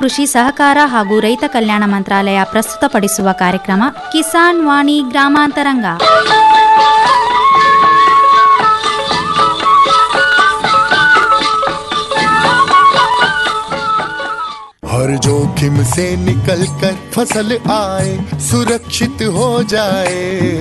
ಕೃಷಿ ಸಹಕಾರ ಹಾಗೂ ರೈತ ಕಲ್ಯಾಣ ಮಂತ್ರಾಲಯ ಪ್ರಸ್ತುತಪಡಿಸುವ ಕಾರ್ಯಕ್ರಮ ಕಿಸಾನ್ ವಾಣಿ ಗ್ರಾಮಾಂತರಂಗ हर जोखिम से निकल कर फसल आए सुरक्षित हो जाए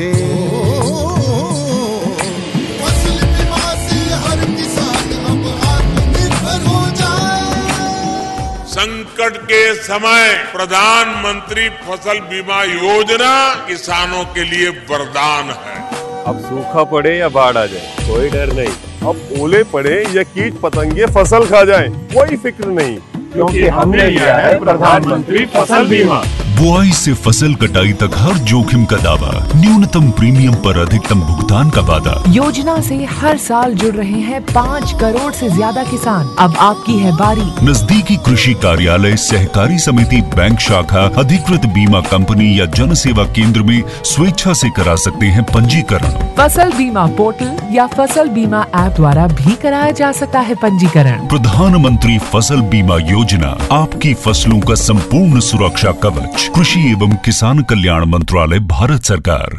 फसल बीमा से हर किसान अब आत्मनिर्भर हो जाए संकट के समय प्रधानमंत्री फसल बीमा योजना किसानों के लिए वरदान है अब सूखा पड़े या बाढ़ आ जाए कोई डर नहीं अब ओले पड़े या कीट पतंगे फसल खा जाए कोई फिक्र नहीं क्योंकि हमने लिया है प्रधानमंत्री फसल बीमा बुआई से फसल कटाई तक हर जोखिम का दावा न्यूनतम प्रीमियम पर अधिकतम भुगतान का वादा योजना से हर साल जुड़ रहे हैं पाँच करोड़ से ज्यादा किसान अब आपकी है बारी नजदीकी कृषि कार्यालय सहकारी समिति बैंक शाखा अधिकृत बीमा कंपनी या जन सेवा केंद्र में स्वेच्छा से करा सकते हैं पंजीकरण फसल बीमा पोर्टल या फसल बीमा ऐप द्वारा भी कराया जा सकता है पंजीकरण प्रधानमंत्री फसल बीमा योजना आपकी फसलों का संपूर्ण सुरक्षा कवच कृषि एवं किसान कल्याण मंत्रालय भारत सरकार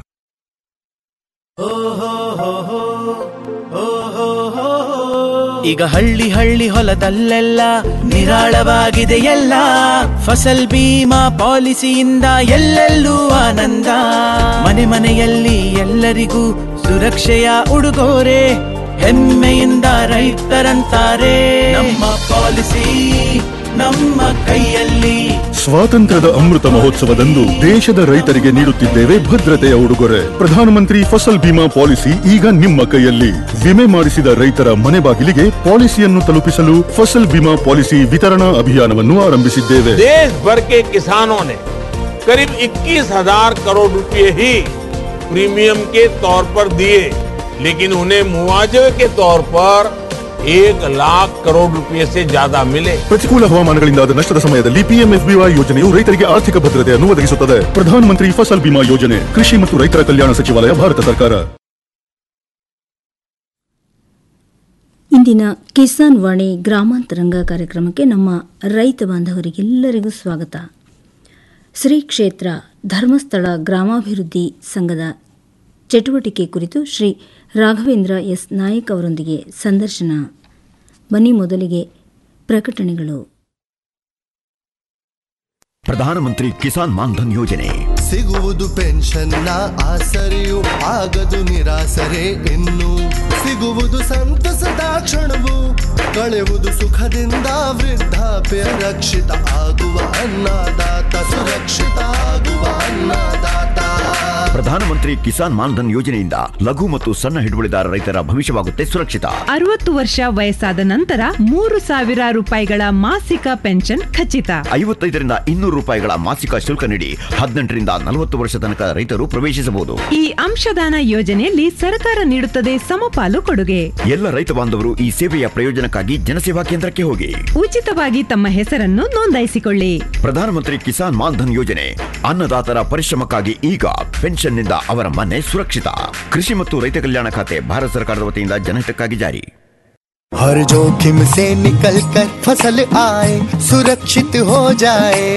ಈಗ ಹಳ್ಳಿ ಹಳ್ಳಿ ಹೊಲದಲ್ಲೆಲ್ಲ ನಿರಾಳವಾಗಿದೆ ಎಲ್ಲ ಫಸಲ್ ಬೀಮಾ ಪಾಲಿಸಿಯಿಂದ ಎಲ್ಲೆಲ್ಲೂ ಆನಂದ ಮನೆ ಮನೆಯಲ್ಲಿ ಎಲ್ಲರಿಗೂ ಸುರಕ್ಷೆಯ ಉಡುಗೊರೆ ಹೆಮ್ಮೆಯಿಂದ ರೈತರಂತಾರೆ ನಮ್ಮ ಪಾಲಿಸಿ ನಮ್ಮ ಕೈಯಲ್ಲಿ ಸ್ವಾತಂತ್ರ್ಯದ ಅಮೃತ ಮಹೋತ್ಸವದಂದು ದೇಶದ ರೈತರಿಗೆ ನೀಡುತ್ತಿದ್ದೇವೆ ಭದ್ರತೆಯ ಉಡುಗೊರೆ ಪ್ರಧಾನಮಂತ್ರಿ ಫಸಲ್ ಬಿಮಾ ಪಾಲಿಸಿ ಈಗ ನಿಮ್ಮ ಕೈಯಲ್ಲಿ ವಿಮೆ ಮಾಡಿಸಿದ ರೈತರ ಮನೆ ಬಾಗಿಲಿಗೆ ಪಾಲಿಸಿಯನ್ನು ತಲುಪಿಸಲು ಫಸಲ್ ಬಿಮಾ ಪಾಲಿಸಿ ವಿತರಣಾ ಅಭಿಯಾನವನ್ನು ಆರಂಭಿಸಿದ್ದೇವೆ देश भर के किसानों ने करीब 21,000 करोड़ रुपए ही प्रीमियम के तौर पर दिए लेकिन उन्हें मुआवजे के तौर पर एक लाख करोड़ रुपए से ज्यादा मिले ಪ್ರತಿಕೂಲ ಹವಾಮಾನಗಳಿಂದಾದ ನಷ್ಟದ ಸಮಯದಲ್ಲಿ ಪಿಎಂಎಫ್ಬಿವೈ ಯೋಜನೆಯು ರೈತರಿಗೆ ಆರ್ಥಿಕ ಭದ್ರತೆಯನ್ನು ಒದಗಿಸುತ್ತದೆ ಪ್ರಧಾನಮಂತ್ರಿ ಫಸಲ್ ಬಿಮಾ ಯೋಜನೆ ಕೃಷಿ ಮತ್ತು ರೈತರ ಕಲ್ಯಾಣ ಸಚಿವಾಲಯ ಭಾರತ ಸರ್ಕಾರ ಇಂದಿನ ಕಿಸಾನ್ ವಾಣಿ ಗ್ರಾಮಾಂತರಂಗ ಕಾರ್ಯಕ್ರಮಕ್ಕೆ ನಮ್ಮ ರೈತ ಬಾಂಧವರಿಗೆಲ್ಲರಿಗೂ ಸ್ವಾಗತ ಶ್ರೀ ಕ್ಷೇತ್ರ ಧರ್ಮಸ್ಥಳ ಗ್ರಾಮಾಭಿವೃದ್ಧಿ ಸಂಘದ ಚಟುವಟಿಕೆ ಕುರಿತು ಶ್ರೀ ರಾಘವೇಂದ್ರ ಎಸ್ ನಾಯಕ್ ಅವರೊಂದಿಗೆ ಸಂದರ್ಶನ ಬನ್ನಿ ಮೊದಲಿಗೆ ಪ್ರಕಟಣೆಗಳು ಪ್ರಧಾನಮಂತ್ರಿ ಕಿಸಾನ್ ಮಾನ್ಧನ್ ಯೋಜನೆ ಸಿಗುವುದು ಪೆನ್ಷನ್ನ ಆಸರೆಯು ಆಗದು ನಿರಾಸರೆ ಇನ್ನು ಸಿಗುವುದು ಸಂತಸದ ಕ್ಷಣವು ಕಳೆಯುವುದು ಸುಖದಿಂದ ವೃದ್ಧಾಪ್ಯ ರಕ್ಷಿತ ಆಗುವ ಅನ್ನದಾತ ಸುರಕ್ಷಿತ ಆಗುವ ಅನ್ನದಾತ ಪ್ರಧಾನಮಂತ್ರಿ ಕಿಸಾನ್ ಮಾನ್ಧನ್ ಯೋಜನೆಯಿಂದ ಲಘು ಮತ್ತು ಸಣ್ಣ ಹಿಡುವಳಿದಾರ ರೈತರ ಭವಿಷ್ಯವಾಗುತ್ತೆ ಸುರಕ್ಷಿತ ಅರವತ್ತು ವರ್ಷ ವಯಸ್ಸಾದ ನಂತರ ಮೂರು ಸಾವಿರ ರೂಪಾಯಿಗಳ ಮಾಸಿಕ ಪೆನ್ಷನ್ ಖಚಿತ ಐವತ್ತೈದರಿಂದ ಇನ್ನೂರು ರೂಪಾಯಿಗಳ ಮಾಸಿಕ ಶುಲ್ಕ ನೀಡಿ ಹದಿನೆಂಟರಿಂದ ನಲವತ್ತು ವರ್ಷ ತನಕ ರೈತರು ಪ್ರವೇಶಿಸಬಹುದು ಈ ಅಂಶದಾನ ಯೋಜನೆಯಲ್ಲಿ ಸರ್ಕಾರ ನೀಡುತ್ತದೆ ಸಮಪಾಲು ಕೊಡುಗೆ ಎಲ್ಲ ರೈತ ಬಾಂಧವರು ಈ ಸೇವೆಯ ಪ್ರಯೋಜನಕ್ಕಾಗಿ ಜನಸೇವಾ ಕೇಂದ್ರಕ್ಕೆ ಹೋಗಿ ಉಚಿತವಾಗಿ ತಮ್ಮ ಹೆಸರನ್ನು ನೋಂದಾಯಿಸಿಕೊಳ್ಳಿ ಪ್ರಧಾನಮಂತ್ರಿ ಕಿಸಾನ್ ಮಾನ್ಧನ್ ಯೋಜನೆ ಅನ್ನದಾತರ ಪರಿಶ್ರಮಕ್ಕಾಗಿ ಈಗ ಪೆನ್ಷನ್ನಿಂದ ಅವರ ಮನೆ ಸುರಕ್ಷಿತ ಕೃಷಿ ಮತ್ತು ರೈತ ಕಲ್ಯಾಣ ಖಾತೆ ಭಾರತ ಸರ್ಕಾರದ ವತಿಯಿಂದ ಜನಹಿತಕ್ಕಾಗಿ ಜಾರಿ हर जोखिम से निकल कर फसल आए सुरक्षित हो जाए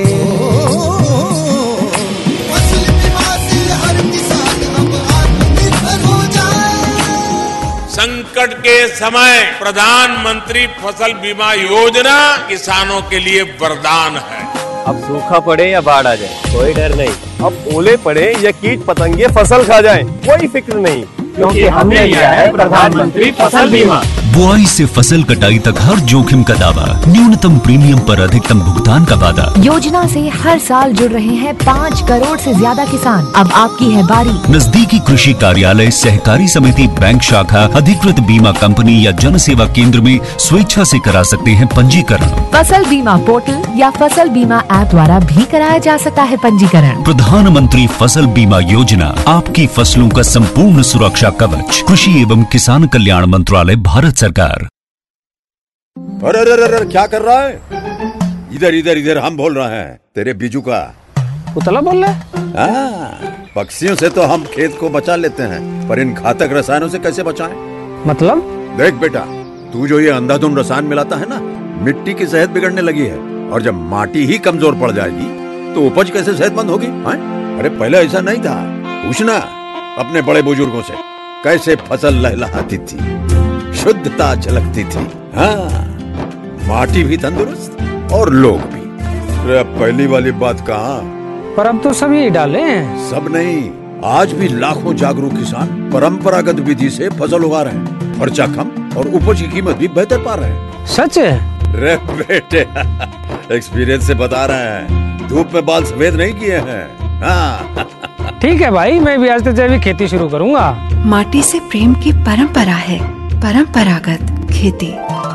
फसल बीमा से हर किसान अब आत्मनिर्भर हो जाए संकट के समय प्रधानमंत्री फसल बीमा योजना किसानों के लिए वरदान है अब सूखा पड़े या बाढ़ आ जाए कोई डर नहीं अब ओले पड़े या कीट पतंगे फसल खा जाए कोई फिक्र नहीं क्योंकि हमने लिया है प्रधानमंत्री फसल बीमा बुआई से फसल कटाई तक हर जोखिम का दावा न्यूनतम प्रीमियम पर अधिकतम भुगतान का वादा योजना से हर साल जुड़ रहे हैं पाँच करोड़ से ज्यादा किसान अब आपकी है बारी नजदीकी कृषि कार्यालय सहकारी समिति बैंक शाखा अधिकृत बीमा कंपनी या जन सेवा केंद्र में स्वेच्छा से करा सकते हैं पंजीकरण फसल बीमा पोर्टल या फसल बीमा ऐप द्वारा भी कराया जा सकता है पंजीकरण प्रधानमंत्री फसल बीमा योजना आपकी फसलों का संपूर्ण सुरक्षा कवच कृषि एवं किसान कल्याण मंत्रालय भारत सरकार अरे अरे अरे अरे, क्या कर रहा है इधर इधर इधर हम बोल रहे हैं तेरे बीजू का उतला बोल रहा है हाँ, पक्षियों से तो हम खेत को बचा लेते हैं पर इन घातक रसायनों से कैसे बचाएं? मतलब देख बेटा तू जो ये अंधाधुंध रसायन मिलाता है ना मिट्टी की सेहत बिगड़ने लगी है और जब माटी ही कमजोर पड़ जाएगी तो उपज कैसे सेहतमंद होगी हाँ? अरे पहले ऐसा नहीं था पूछना अपने बड़े बुजुर्गों से कैसे फसल लहलहाती थी शुद्धता झलकती थी हाँ माटी भी तंदुरुस्त और लोग भी अरे अब पहली वाली बात कहाँ पर अब तो सभी डाले हैं सब नहीं आज भी लाखों जागरूक किसान परंपरागत विधि से फसल उगा रहे हैं खर्चा कम और उपज की कीमत भी बेहतर पा रहे हैं सच है रे बेटे एक्सपीरियंस से बता रहे हैं धूप में बाल सफेद नहीं किए हैं हाँ ठीक है भाई मैं भी आज से जैविक खेती शुरू करूंगा माटी से प्रेम की परंपरा है परंपरागत खेती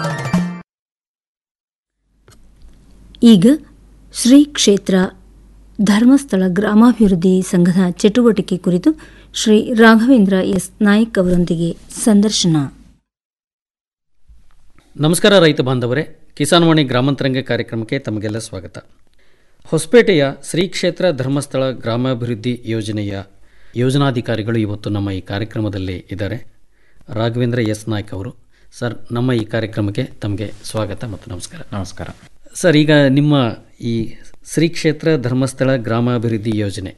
ಈಗ ಶ್ರೀ ಕ್ಷೇತ್ರ ಧರ್ಮಸ್ಥಳ ಗ್ರಾಮಾಭಿವೃದ್ಧಿ ಸಂಘದ ಚಟುವಟಿಕೆ ಕುರಿತು ಶ್ರೀ ರಾಘವೇಂದ್ರ ಎಸ್ ನಾಯ್ಕ್ ಅವರೊಂದಿಗೆ ಸಂದರ್ಶನ ನಮಸ್ಕಾರ ರೈತ ಬಾಂಧವರೇ ಕಿಸಾನ್ವಾಣಿ ಗ್ರಾಮಾಂತರಂಗ ಕಾರ್ಯಕ್ರಮಕ್ಕೆ ತಮಗೆಲ್ಲ ಸ್ವಾಗತ ಹೊಸಪೇಟೆಯ ಶ್ರೀ ಕ್ಷೇತ್ರ ಧರ್ಮಸ್ಥಳ ಗ್ರಾಮಾಭಿವೃದ್ಧಿ ಯೋಜನೆಯ ಯೋಜನಾಧಿಕಾರಿಗಳು ಇವತ್ತು ನಮ್ಮ ಈ ಕಾರ್ಯಕ್ರಮದಲ್ಲಿ ಇದ್ದಾರೆ ರಾಘವೇಂದ್ರ ಎಸ್ ನಾಯ್ಕ್ ಅವರು ಸರ್ ನಮ್ಮ ಈ ಕಾರ್ಯಕ್ರಮಕ್ಕೆ ತಮಗೆ ಸ್ವಾಗತ ಮತ್ತು ನಮಸ್ಕಾರ ನಮಸ್ಕಾರ ಸರ್ ಈಗ ನಿಮ್ಮ ಈ ಶ್ರೀ ಕ್ಷೇತ್ರ ಧರ್ಮಸ್ಥಳ ಗ್ರಾಮಾಭಿವೃದ್ಧಿ ಯೋಜನೆ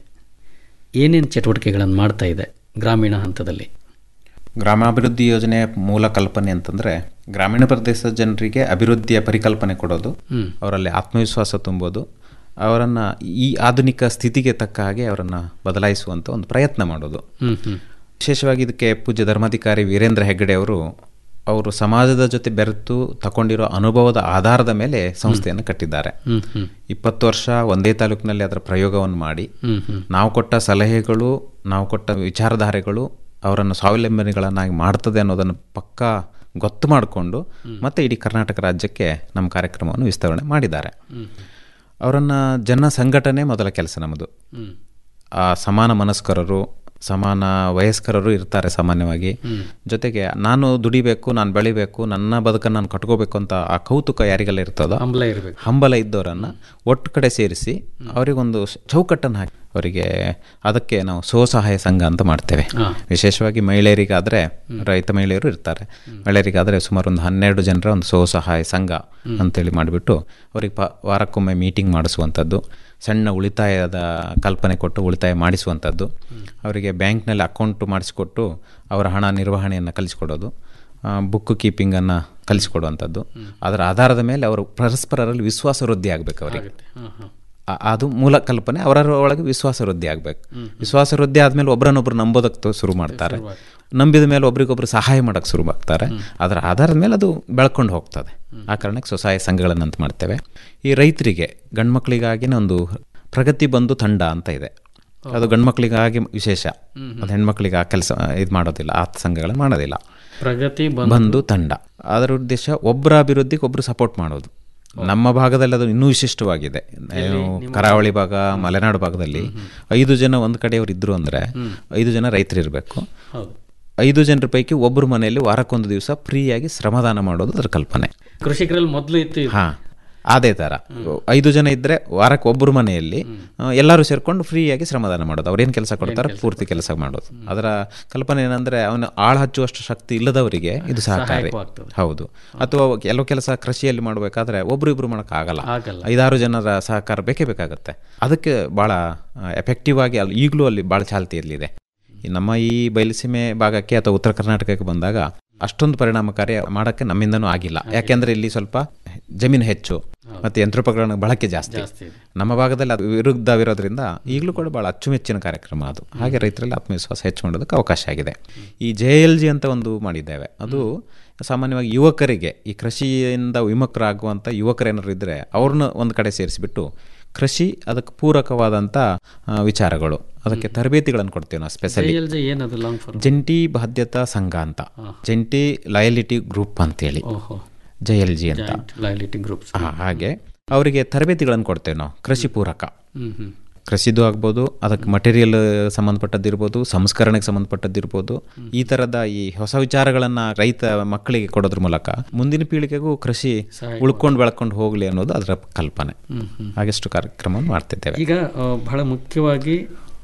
ಏನೇನು ಚಟುವಟಿಕೆಗಳನ್ನು ಮಾಡ್ತಾ ಇದೆ ಗ್ರಾಮೀಣ ಹಂತದಲ್ಲಿ ಗ್ರಾಮಾಭಿವೃದ್ಧಿ ಯೋಜನೆಯ ಮೂಲ ಕಲ್ಪನೆ ಅಂತಂದರೆ ಗ್ರಾಮೀಣ ಪ್ರದೇಶದ ಜನರಿಗೆ ಅಭಿವೃದ್ಧಿಯ ಪರಿಕಲ್ಪನೆ ಕೊಡೋದು ಹ್ಮ್. ಅವರಲ್ಲಿ ಆತ್ಮವಿಶ್ವಾಸ ತುಂಬೋದು ಅವರನ್ನು ಈ ಆಧುನಿಕ ಸ್ಥಿತಿಗೆ ತಕ್ಕ ಹಾಗೆ ಅವರನ್ನು ಬದಲಾಯಿಸುವಂಥ ಒಂದು ಪ್ರಯತ್ನ ಮಾಡೋದು ಹ್ಮ್, ಹ್ಮ್. ವಿಶೇಷವಾಗಿ ಇದಕ್ಕೆ ಪೂಜ್ಯ ಧರ್ಮಾಧಿಕಾರಿ ವೀರೇಂದ್ರ ಹೆಗ್ಗಡೆ ಅವರು ಅವರು ಸಮಾಜದ ಜೊತೆ ಬೆರೆತು ತಗೊಂಡಿರೋ ಅನುಭವದ ಆಧಾರದ ಮೇಲೆ ಸಂಸ್ಥೆಯನ್ನು ಕಟ್ಟಿದ್ದಾರೆ ಹ್ಮ್, ಹ್ಮ್. ಇಪ್ಪತ್ತು ವರ್ಷ ಒಂದೇ ತಾಲೂಕಿನಲ್ಲಿ ಅದರ ಪ್ರಯೋಗವನ್ನು ಮಾಡಿ ಹ್ಮ್, ಹ್ಮ್. ನಾವು ಕೊಟ್ಟ ಸಲಹೆಗಳು ನಾವು ಕೊಟ್ಟ ವಿಚಾರಧಾರೆಗಳು ಅವರನ್ನು ಸ್ವಾವಲಂಬನೆಗಳನ್ನಾಗಿ ಮಾಡ್ತದೆ ಅನ್ನೋದನ್ನು ಪಕ್ಕಾ ಗೊತ್ತು ಮಾಡಿಕೊಂಡು ಮತ್ತೆ ಇಡೀ ಕರ್ನಾಟಕ ರಾಜ್ಯಕ್ಕೆ ನಮ್ಮ ಕಾರ್ಯಕ್ರಮವನ್ನು ವಿಸ್ತರಣೆ ಮಾಡಿದ್ದಾರೆ ಹ್ಮ್. ಅವರನ್ನು ಜನ ಸಂಘಟನೆ ಮೊದಲ ಕೆಲಸ ನಮ್ಮದು ಹ್ಮ್. ಆ ಸಮಾನ ಮನಸ್ಕರರು ಸಮಾನ ವಯಸ್ಕರರು ಇರ್ತಾರೆ ಸಾಮಾನ್ಯವಾಗಿ ಹ್ಮ್. ಜೊತೆಗೆ ನಾನು ದುಡಿಬೇಕು ನಾನು ಬೆಳಿಬೇಕು ನನ್ನ ಬದುಕನ್ನು ನಾನು ಕಟ್ಕೋಬೇಕು ಅಂತ ಆ ಕೌತುಕ ಯಾರಿಗೆಲ್ಲ ಇರ್ತದೋ ಹಂಬಲ ಇರ್ಬೇಕು. ಹಂಬಲ ಇದ್ದವರನ್ನು ಒಟ್ಟು ಕಡೆ ಸೇರಿಸಿ ಅವರಿಗೊಂದು ಚೌಕಟ್ಟನ್ನು ಹಾಕಿ ಅವರಿಗೆ ಅದಕ್ಕೆ ನಾವು ಸ್ವಸಹಾಯ ಸಂಘ ಅಂತ ಮಾಡ್ತೇವೆ ಹಾ. ವಿಶೇಷವಾಗಿ ಮಹಿಳೆಯರಿಗಾದರೆ ರೈತ ಮಹಿಳೆಯರು ಇರ್ತಾರೆ ಮಹಿಳೆಯರಿಗಾದರೆ ಸುಮಾರು ಒಂದು ಹನ್ನೆರಡು ಜನರ ಒಂದು ಸ್ವಸಹಾಯ ಸಂಘ ಹ್ಮ್. ಅಂತೇಳಿ ಮಾಡಿಬಿಟ್ಟು ಅವರಿಗೆ ಪ ವಾರಕ್ಕೊಮ್ಮೆ ಮೀಟಿಂಗ್ ಮಾಡಿಸುವಂಥದ್ದು ಸಣ್ಣ ಉಳಿತಾಯದ ಕಲ್ಪನೆ ಕೊಟ್ಟು ಉಳಿತಾಯ ಮಾಡಿಸುವಂಥದ್ದು ಅವರಿಗೆ ಬ್ಯಾಂಕ್ನಲ್ಲಿ ಅಕೌಂಟು ಮಾಡಿಸಿಕೊಟ್ಟು ಅವರ ಹಣ ನಿರ್ವಹಣೆಯನ್ನು ಕಲಿಸಿಕೊಡೋದು ಬುಕ್ ಕೀಪಿಂಗನ್ನು ಕಲಿಸಿಕೊಡುವಂಥದ್ದು ಅದರ ಆಧಾರದ ಮೇಲೆ ಅವರು ಪರಸ್ಪರರಲ್ಲಿ ವಿಶ್ವಾಸ ವೃದ್ಧಿ ಆಗಬೇಕು ಅವರಿಗೆ ಹಾಂ ಹಾಂ ಆ- ಅದು ಮೂಲ ಕಲ್ಪನೆ ಅವರ ಒಳಗೆ ವಿಶ್ವಾಸ ವೃದ್ಧಿ ಆಗಬೇಕು ಹ್ಮ್. ವಿಶ್ವಾಸ ವೃದ್ಧಿ ಆದಮೇಲೆ ಒಬ್ಬರನ್ನೊಬ್ಬರು ನಂಬೋದಕ್ಕೆ ತೋ- ಶುರು ಮಾಡ್ತಾರೆ ನಂಬಿದ ಮೇಲೆ ಒಬ್ರಿಗೊಬ್ರು ಸಹಾಯ ಮಾಡೋಕ್ಕೆ ಶುರು ಮಾಡ್ತಾರೆ ಅದರ ಆಧಾರದ ಮೇಲೆ ಅದು ಬೆಳ್ಕೊಂಡು ಹೋಗ್ತದೆ ಆ ಕಾರಣಕ್ಕೆ ಸ್ವಸಹಾಯ ಸಂಘಗಳನ್ನು ಅಂತ ಮಾಡ್ತೇವೆ ಈ ರೈತರಿಗೆ ಗಂಡು ಮಕ್ಕಳಿಗಾಗಿನೇ ಒಂದು ಪ್ರಗತಿ ಬಂಧು ತಂಡ ಅಂತ ಇದೆ ಅದು ಗಂಡು ಮಕ್ಕಳಿಗಾಗಿ ವಿಶೇಷ ಹ್ಮ್. ಅದು ಹೆಣ್ಮಕ್ಳಿಗೆ ಆ ಕೆಲಸ ಇದು ಮಾಡೋದಿಲ್ಲ ಆ ಸಂಘಗಳನ್ನು ಮಾಡೋದಿಲ್ಲ ಪ್ರಗತಿ ಬಂಧು. ಬಂಧು ತಂಡ ಅದರ ಉದ್ದೇಶ ಒಬ್ಬರ ಅಭಿವೃದ್ಧಿಗೆ ಒಬ್ಬರು ಸಪೋರ್ಟ್ ಮಾಡೋದು ನಮ್ಮ ಭಾಗದಲ್ಲಿ ಅದು ಇನ್ನೂ ವಿಶಿಷ್ಟವಾಗಿದೆ ಏನು ಕರಾವಳಿ ಭಾಗ ಮಲೆನಾಡು ಭಾಗದಲ್ಲಿ ಐದು ಜನ ಒಂದು ಕಡೆಯವರು ಇದ್ರು ಅಂದರೆ ಹ್ಮ್. ಐದು ಜನ ರೈತರು ಇರಬೇಕು ಹೌದು. ಐದು ಜನರ ಪೈಕಿ ಒಬ್ಬರು ಮನೆಯಲ್ಲಿ ವಾರಕ್ಕೊಂದು ದಿವಸ ಫ್ರೀಯಾಗಿ ಶ್ರಮದಾನ ಮಾಡೋದು ಅದರ ಕಲ್ಪನೆ ಕೃಷಿಕರಲ್ಲಿ ಮೊದಲು ಇತ್ತು ಇದು. ಹಾಂ ಅದೇ ಥರ ಐದು ಜನ ಇದ್ದರೆ ವಾರಕ್ಕೆ ಒಬ್ಬರು ಮನೆಯಲ್ಲಿ ಆ, ಎಲ್ಲರೂ ಸೇರ್ಕೊಂಡು ಫ್ರೀಯಾಗಿ ಶ್ರಮದಾನ ಮಾಡೋದು ಅವ್ರೇನು ಕೆಲಸ ಕೊಡ್ತಾರೆ ಪೂರ್ತಿ ಕೆಲಸ ಮಾಡೋದು ಅದರ ಕಲ್ಪನೆ ಏನಂದರೆ ಅವನು ಆಳು ಹಚ್ಚುವಷ್ಟು ಶಕ್ತಿ ಇಲ್ಲದವರಿಗೆ ಇದು ಸಹಕಾರಿ ಸಹಾಯಕವಾಗ್ತದೆ. ಹೌದು ಅಥವಾ ಕೆಲವು ಕೆಲಸ ಕೃಷಿಯಲ್ಲಿ ಮಾಡಬೇಕಾದ್ರೆ ಒಬ್ರು ಇಬ್ರು ಮಾಡೋಕ್ಕಾಗಲ್ಲ ಆಗಲ್ಲ. ಐದಾರು ಜನರ ಸಹಕಾರ ಬೇಕೇ ಬೇಕಾಗುತ್ತೆ ಅದಕ್ಕೆ ಭಾಳ ಎಫೆಕ್ಟಿವ್ ಆಗಿ ಅಲ್ಲಿ ಈಗಲೂ ಅಲ್ಲಿ ಭಾಳ ಚಾಲ್ತಿಯಲ್ಲಿದೆ ಈ ನಮ್ಮ ಈ ಬಯಲುಸೀಮೆ ಭಾಗಕ್ಕೆ ಅಥವಾ ಉತ್ತರ ಕರ್ನಾಟಕಕ್ಕೆ ಬಂದಾಗ ಅಷ್ಟೊಂದು ಪರಿಣಾಮಕಾರಿ ಮಾಡೋಕ್ಕೆ ನಮ್ಮಿಂದನೂ ಆಗಿಲ್ಲ ಯಾಕೆಂದರೆ ಇಲ್ಲಿ ಸ್ವಲ್ಪ ಜಮೀನು ಹೆಚ್ಚು ಮತ್ತು ಯಂತ್ರೋಪಕರಣ ಬಳಕೆ ಜಾಸ್ತಿ ಜಾಸ್ತಿ ಇದೆ. ನಮ್ಮ ಭಾಗದಲ್ಲಿ ಅದು ವಿರುದ್ಧವಿರೋದ್ರಿಂದ ಈಗಲೂ ಕೂಡ ಭಾಳ ಅಚ್ಚುಮೆಚ್ಚಿನ ಕಾರ್ಯಕ್ರಮ ಅದು ಹಾಗೆ ರೈತರಲ್ಲಿ ಆತ್ಮವಿಶ್ವಾಸ ಹೆಚ್ಚು ಮಾಡೋದಕ್ಕೆ ಅವಕಾಶ ಆಗಿದೆ ಈ ಜೆ ಎಲ್ ಜಿ ಅಂತ ಒಂದು ಮಾಡಿದ್ದೇವೆ ಅದು ಸಾಮಾನ್ಯವಾಗಿ ಯುವಕರಿಗೆ ಈ ಕೃಷಿಯಿಂದ ವಿಮುಖರಾಗುವಂಥ ಯುವಕರೇನಾದ್ರು ಇದ್ದರೆ ಅವ್ರನ್ನ ಒಂದು ಕಡೆ ಸೇರಿಸಿಬಿಟ್ಟು ಕೃಷಿ ಅದಕ್ಕೆ ಪೂರಕವಾದಂಥ ಆ, ವಿಚಾರಗಳು ಅದಕ್ಕೆ ತರಬೇತಿಗಳನ್ನು ಕೊಡ್ತೇವೆ ನಾವು ಸ್ಪೆಷಲಿ JLJ ಏನದು ಲಾಂಗ್ ಫಾರ್ಮ್ ಜಂಟಿ ಬಾಧ್ಯತಾ ಸಂಘ ಅಂತ ಜಂಟಿ ಲಯಲಿಟಿ ಗ್ರೂಪ್ ಅಂತೇಳಿ ಓಹೋ. ಜೆ ಎಲ್ ಜಿ ಅಂತ Joint Liability Groups. ಹಾ, ಹಾಗೆ ಅವರಿಗೆ ತರಬೇತಿಗಳನ್ನು ಕೊಡ್ತೇವೆ ನಾವು ಕೃಷಿ ಪೂರಕ ಹ್ಮ್, ಹ್ಮ್. ಕೃಷಿದು ಆಗ್ಬೋದು ಅದಕ್ಕೆ ಮಟೀರಿಯಲ್ ಸಂಬಂಧಪಟ್ಟದ್ದಿರ್ಬೋದು ಸಂಸ್ಕರಣೆಗೆ ಸಂಬಂಧಪಟ್ಟದ್ದಿರ್ಬೋದು ಈ ಥರದ ಈ ಹೊಸ ವಿಚಾರಗಳನ್ನು ರೈತ ಮಕ್ಕಳಿಗೆ ಕೊಡೋದ್ರ ಮೂಲಕ ಮುಂದಿನ ಪೀಳಿಗೆಗೂ ಕೃಷಿ ಉಳ್ಕೊಂಡು ಬೆಳ್ಕೊಂಡು ಹೋಗಲಿ ಅನ್ನೋದು ಅದರ ಕಲ್ಪನೆ ಹ್ಮ್, ಹ್ಮ್. ಹಾಗೆಷ್ಟು ಕಾರ್ಯಕ್ರಮವನ್ನು ಮಾಡ್ತಿದ್ದೇವೆ ಈಗ ಆ, ಬಹಳ ಮುಖ್ಯವಾಗಿ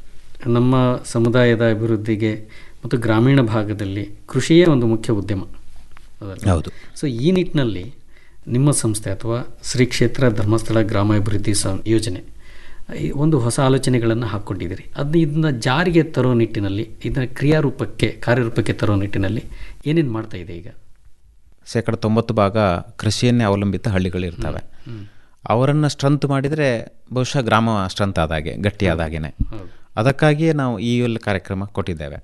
ನಮ್ಮ ಸಮುದಾಯದ ಅಭಿವೃದ್ಧಿಗೆ ಮತ್ತು ಗ್ರಾಮೀಣ ಭಾಗದಲ್ಲಿ ಕೃಷಿಯೇ ಒಂದು ಮುಖ್ಯ ಉದ್ಯಮ ಅದಲ್ಲ? ಹೌದು. ಸೊ ಈ ನಿಟ್ಟಿನಲ್ಲಿ ನಿಮ್ಮ ಸಂಸ್ಥೆ ಅಥವಾ ಶ್ರೀ ಕ್ಷೇತ್ರ ಧರ್ಮಸ್ಥಳ ಗ್ರಾಮಾಭಿವೃದ್ಧಿ ಸ ಯೋಜನೆ ಈ ಒಂದು ಹೊಸ ಆಲೋಚನೆಗಳನ್ನು ಹಾಕ್ಕೊಂಡಿದ್ದೀರಿ ಅದನ್ನ ಇದನ್ನ ಜಾರಿಗೆ ತರೋ ನಿಟ್ಟಿನಲ್ಲಿ ಇದನ್ನ ಕ್ರಿಯಾರೂಪಕ್ಕೆ ಕಾರ್ಯರೂಪಕ್ಕೆ ತರೋ ನಿಟ್ಟಿನಲ್ಲಿ ಏನೇನು ಮಾಡ್ತಾ ಇದೆ ಈಗ ಶೇಕಡ ತೊಂಬತ್ತು ಭಾಗ ಕೃಷಿಯನ್ನೇ ಅವಲಂಬಿತ ಹಳ್ಳಿಗಳಿರ್ತವೆ ಅವರನ್ನು ಸ್ಟ್ರೆಂತ್ ಮಾಡಿದರೆ ಬಹುಶಃ ಗ್ರಾಮ ಸ್ಟ್ರೆಂತ್ ಆದಾಗೆ ಗಟ್ಟಿಯಾದ ಹಾಗೇನೆ ಅದಕ್ಕಾಗಿಯೇ ನಾವು ಈ ಒಂದು ಕಾರ್ಯಕ್ರಮ ಕೊಟ್ಟಿದ್ದೇವೆ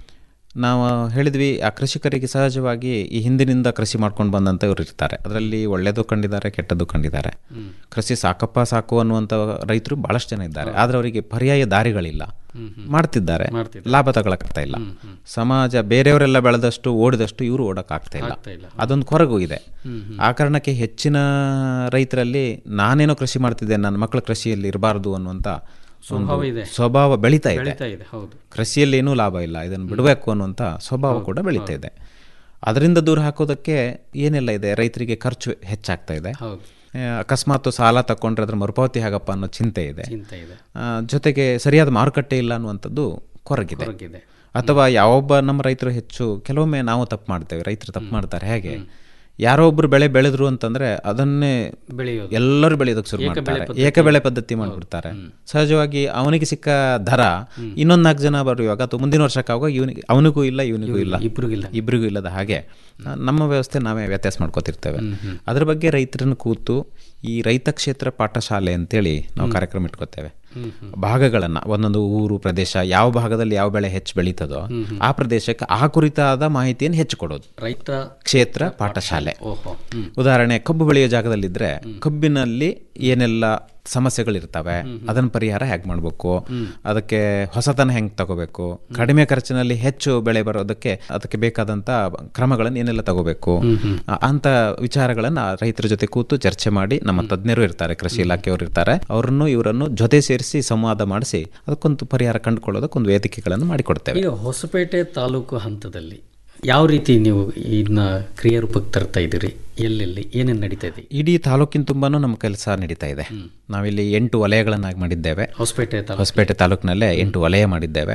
ನಾವು ಹೇಳಿದ್ವಿ ಆ ಕೃಷಿಕರಿಗೆ ಸಹಜವಾಗಿ ಈ ಹಿಂದಿನಿಂದ ಕೃಷಿ ಮಾಡ್ಕೊಂಡು ಬಂದಂಥವ್ರು ಇರ್ತಾರೆ ಅದರಲ್ಲಿ ಒಳ್ಳೆಯದು ಕಂಡಿದ್ದಾರೆ ಕೆಟ್ಟದ್ದು ಕಂಡಿದ್ದಾರೆ ಕೃಷಿ ಸಾಕಪ್ಪ ಸಾಕು ಅನ್ನುವಂಥ ರೈತರು ಭಾಳಷ್ಟು ಜನ ಇದ್ದಾರೆ ಆದರೆ ಅವರಿಗೆ ಪರ್ಯಾಯ ದಾರಿಗಳಿಲ್ಲ ಮಾಡ್ತಿದ್ದಾರೆ ಲಾಭ ತಗೊಳಕ್ಕಾಗ್ತಾ ಇಲ್ಲ ಸಮಾಜ ಬೇರೆಯವರೆಲ್ಲ ಬೆಳೆದಷ್ಟು ಓಡಿದಷ್ಟು ಇವರು ಓಡೋಕ್ಕಾಗ್ತಾ ಇಲ್ಲ ಅದೊಂದು ಕೊರಗು ಇದೆ ಆ ಕಾರಣಕ್ಕೆ ಹೆಚ್ಚಿನ ರೈತರಲ್ಲಿ ನಾನೇನೋ ಕೃಷಿ ಮಾಡ್ತಿದ್ದೆ ನನ್ನ ಮಕ್ಕಳು ಕೃಷಿಯಲ್ಲಿ ಇರಬಾರ್ದು ಅನ್ನುವಂಥ ಒಂದು ಸ್ವಭಾವ ಇದೆ. ಸ್ವಭಾವ ಬೆಳೀತಾ ಇದೆ ಬೆಳೀತಾ ಇದೆ, ಹೌದು. ಕೃಷಿಯಲ್ಲಿ ಏನೂ ಲಾಭ ಇಲ್ಲ ಇದನ್ನು ಬಿಡಬೇಕು ಅನ್ನುವಂಥ ಸ್ವಭಾವ ಕೂಡ ಬೆಳೀತಾ ಇದೆ ಅದರಿಂದ ದೂರ ಹಾಕೋದಕ್ಕೆ ಏನೆಲ್ಲ ಇದೆ ರೈತರಿಗೆ ಖರ್ಚು ಹೆಚ್ಚಾಗ್ತಾ ಇದೆ ಹೌದು. ಆ, ಅಕಸ್ಮಾತ್ ಸಾಲ ತಗೊಂಡ್ರೆ ಅದ್ರ ಮರುಪಾವತಿ ಆಗಪ್ಪ ಅನ್ನೋ ಚಿಂತೆ ಇದೆ ಚಿಂತೆ ಇದೆ. ಆ, ಜೊತೆಗೆ ಸರಿಯಾದ ಮಾರುಕಟ್ಟೆ ಇಲ್ಲ ಅನ್ನುವಂಥದ್ದು ಕೊರಗಿದೆ ಕೊರಗಿದೆ. ಅಥವಾ ಯಾವೊಬ್ಬ ನಮ್ಮ ರೈತರು ಹೆಚ್ಚು ಕೆಲವೊಮ್ಮೆ ನಾವು ತಪ್ಪು ಮಾಡ್ತೇವೆ ರೈತರು ತಪ್ಪು ಮಾಡ್ತಾರೆ ಹೇಗೆ ಯಾರೋ ಒಬ್ರು ಬೆಳೆ ಬೆಳೆದ್ರು ಅಂತಂದ್ರೆ ಅದನ್ನೇ ಬೆಳೆಯೋದು. ಎಲ್ಲರೂ ಬೆಳೆಯೋದಕ್ಕೆ ಶುರು ಏಕ ಬೆಳೆ ಮಾಡ್ತಾರೆ ಪದ್ಧತಿ. ಏಕ ಬೆಳೆ ಪದ್ಧತಿ ಮಾಡಿಬಿಡ್ತಾರೆ ಸಹಜವಾಗಿ ಅವನಿಗೆ ಸಿಕ್ಕ ದರ ಇನ್ನೊಂದು ನಾಲ್ಕು ಜನ ಬರುವಾಗ ಅಥವಾ ಮುಂದಿನ ವರ್ಷಕ್ಕಾಗುವಾಗ ಇವನಿಗೆ ಅವನಿಗೂ ಇಲ್ಲ ಇವನಿಗೂ ಇಲ್ಲ ಇಬ್ರಿಗಿಲ್ಲ. ಇಬ್ಬರಿಗೂ ಇಲ್ಲದ ಹಾಗೆ ಆ, ನಮ್ಮ ವ್ಯವಸ್ಥೆ ನಾವೇ ವ್ಯತ್ಯಾಸ ಮಾಡ್ಕೋತಿರ್ತೇವೆ ಅದ್ರ ಬಗ್ಗೆ ರೈತರನ್ನು ಕೂತು ಈ ರೈತ ಕ್ಷೇತ್ರ ಪಾಠಶಾಲೆ ಅಂತೇಳಿ ನಾವು ಕಾರ್ಯಕ್ರಮ ಇಟ್ಕೋತೇವೆ ಭಾಗಗಳನ್ನು ಒಂದೊಂದು ಊರು ಪ್ರದೇಶ ಯಾವ ಭಾಗದಲ್ಲಿ ಯಾವ ಬೆಳೆ ಹೆಚ್ಚು ಬೆಳೀತದೋ ಆ ಪ್ರದೇಶಕ್ಕೆ ಆ ಕುರಿತಾದ ಮಾಹಿತಿಯನ್ನು ಹೆಚ್ಚು ಕೊಡೋದು ರೈತ ಕ್ಷೇತ್ರ ಪಾಠಶಾಲೆ ಓಹೋ ಹ್ಮ್. ಉದಾಹರಣೆ ಕಬ್ಬು ಬೆಳೆಯೋ ಜಾಗದಲ್ಲಿದ್ದರೆ ಕಬ್ಬಿನಲ್ಲಿ ಏನೆಲ್ಲ ಸಮಸ್ಯೆಗಳಿರ್ತವೆ ಅದನ್ನ ಪರಿಹಾರ ಹೇಗೆ ಮಾಡಬೇಕು ಅದಕ್ಕೆ ಹೊಸತನ ಹೆಂಗೆ ತಗೋಬೇಕು ಕಡಿಮೆ ಖರ್ಚಿನಲ್ಲಿ ಹೆಚ್ಚು ಬೆಳೆ ಬರೋದಕ್ಕೆ ಅದಕ್ಕೆ ಬೇಕಾದಂಥ ಕ್ರಮಗಳನ್ನು ಏನೆಲ್ಲ ತಗೋಬೇಕು ಆ- ಅಂತ ವಿಚಾರಗಳನ್ನು ರೈತರ ಜೊತೆ ಕೂತು ಚರ್ಚೆ ಮಾಡಿ ನಮ್ಮ ತಜ್ಞರು ಇರ್ತಾರೆ ಕೃಷಿ ಇಲಾಖೆಯವರು ಇರ್ತಾರೆ ಅವರನ್ನು ಇವರನ್ನು ಜೊತೆ ಸೇರಿಸಿ ಸಂವಾದ ಮಾಡಿಸಿ ಅದಕ್ಕೊಂದು ಪರಿಹಾರ ಕಂಡುಕೊಳ್ಳೋದಕ್ಕೊಂದು ವೇದಿಕೆಗಳನ್ನು ಮಾಡಿಕೊಡ್ತೇವೆ ಈಗ ಹೊಸಪೇಟೆ ತಾಲೂಕು ಹಂತದಲ್ಲಿ ಯಾವ ರೀತಿ ನೀವು ಇದನ್ನ ಕ್ರಿಯಾರೂಪಕ್ಕೆ ತರ್ತಾ ಇದ್ದೀರಿ ಎಲ್ಲೆಲ್ಲಿ ಏನೇನು ನಡೀತಾ ಇದೆ ಇಡೀ ತಾಲೂಕಿನ ತುಂಬಾನು ನಮ್ಮ ಕೆಲಸ ನಡೀತಾ ಇದೆ ನಾವಿಲ್ಲಿ ಎಂಟು ವಲಯಗಳನ್ನಾಗಿ ಮಾಡಿದ್ದೇವೆ ಹೊಸಪೇಟೆ ತಾಲೂಕು. ಹೊಸಪೇಟೆ ತಾಲೂಕಿನಲ್ಲೇ ಎಂಟು ವಲಯ ಮಾಡಿದ್ದೇವೆ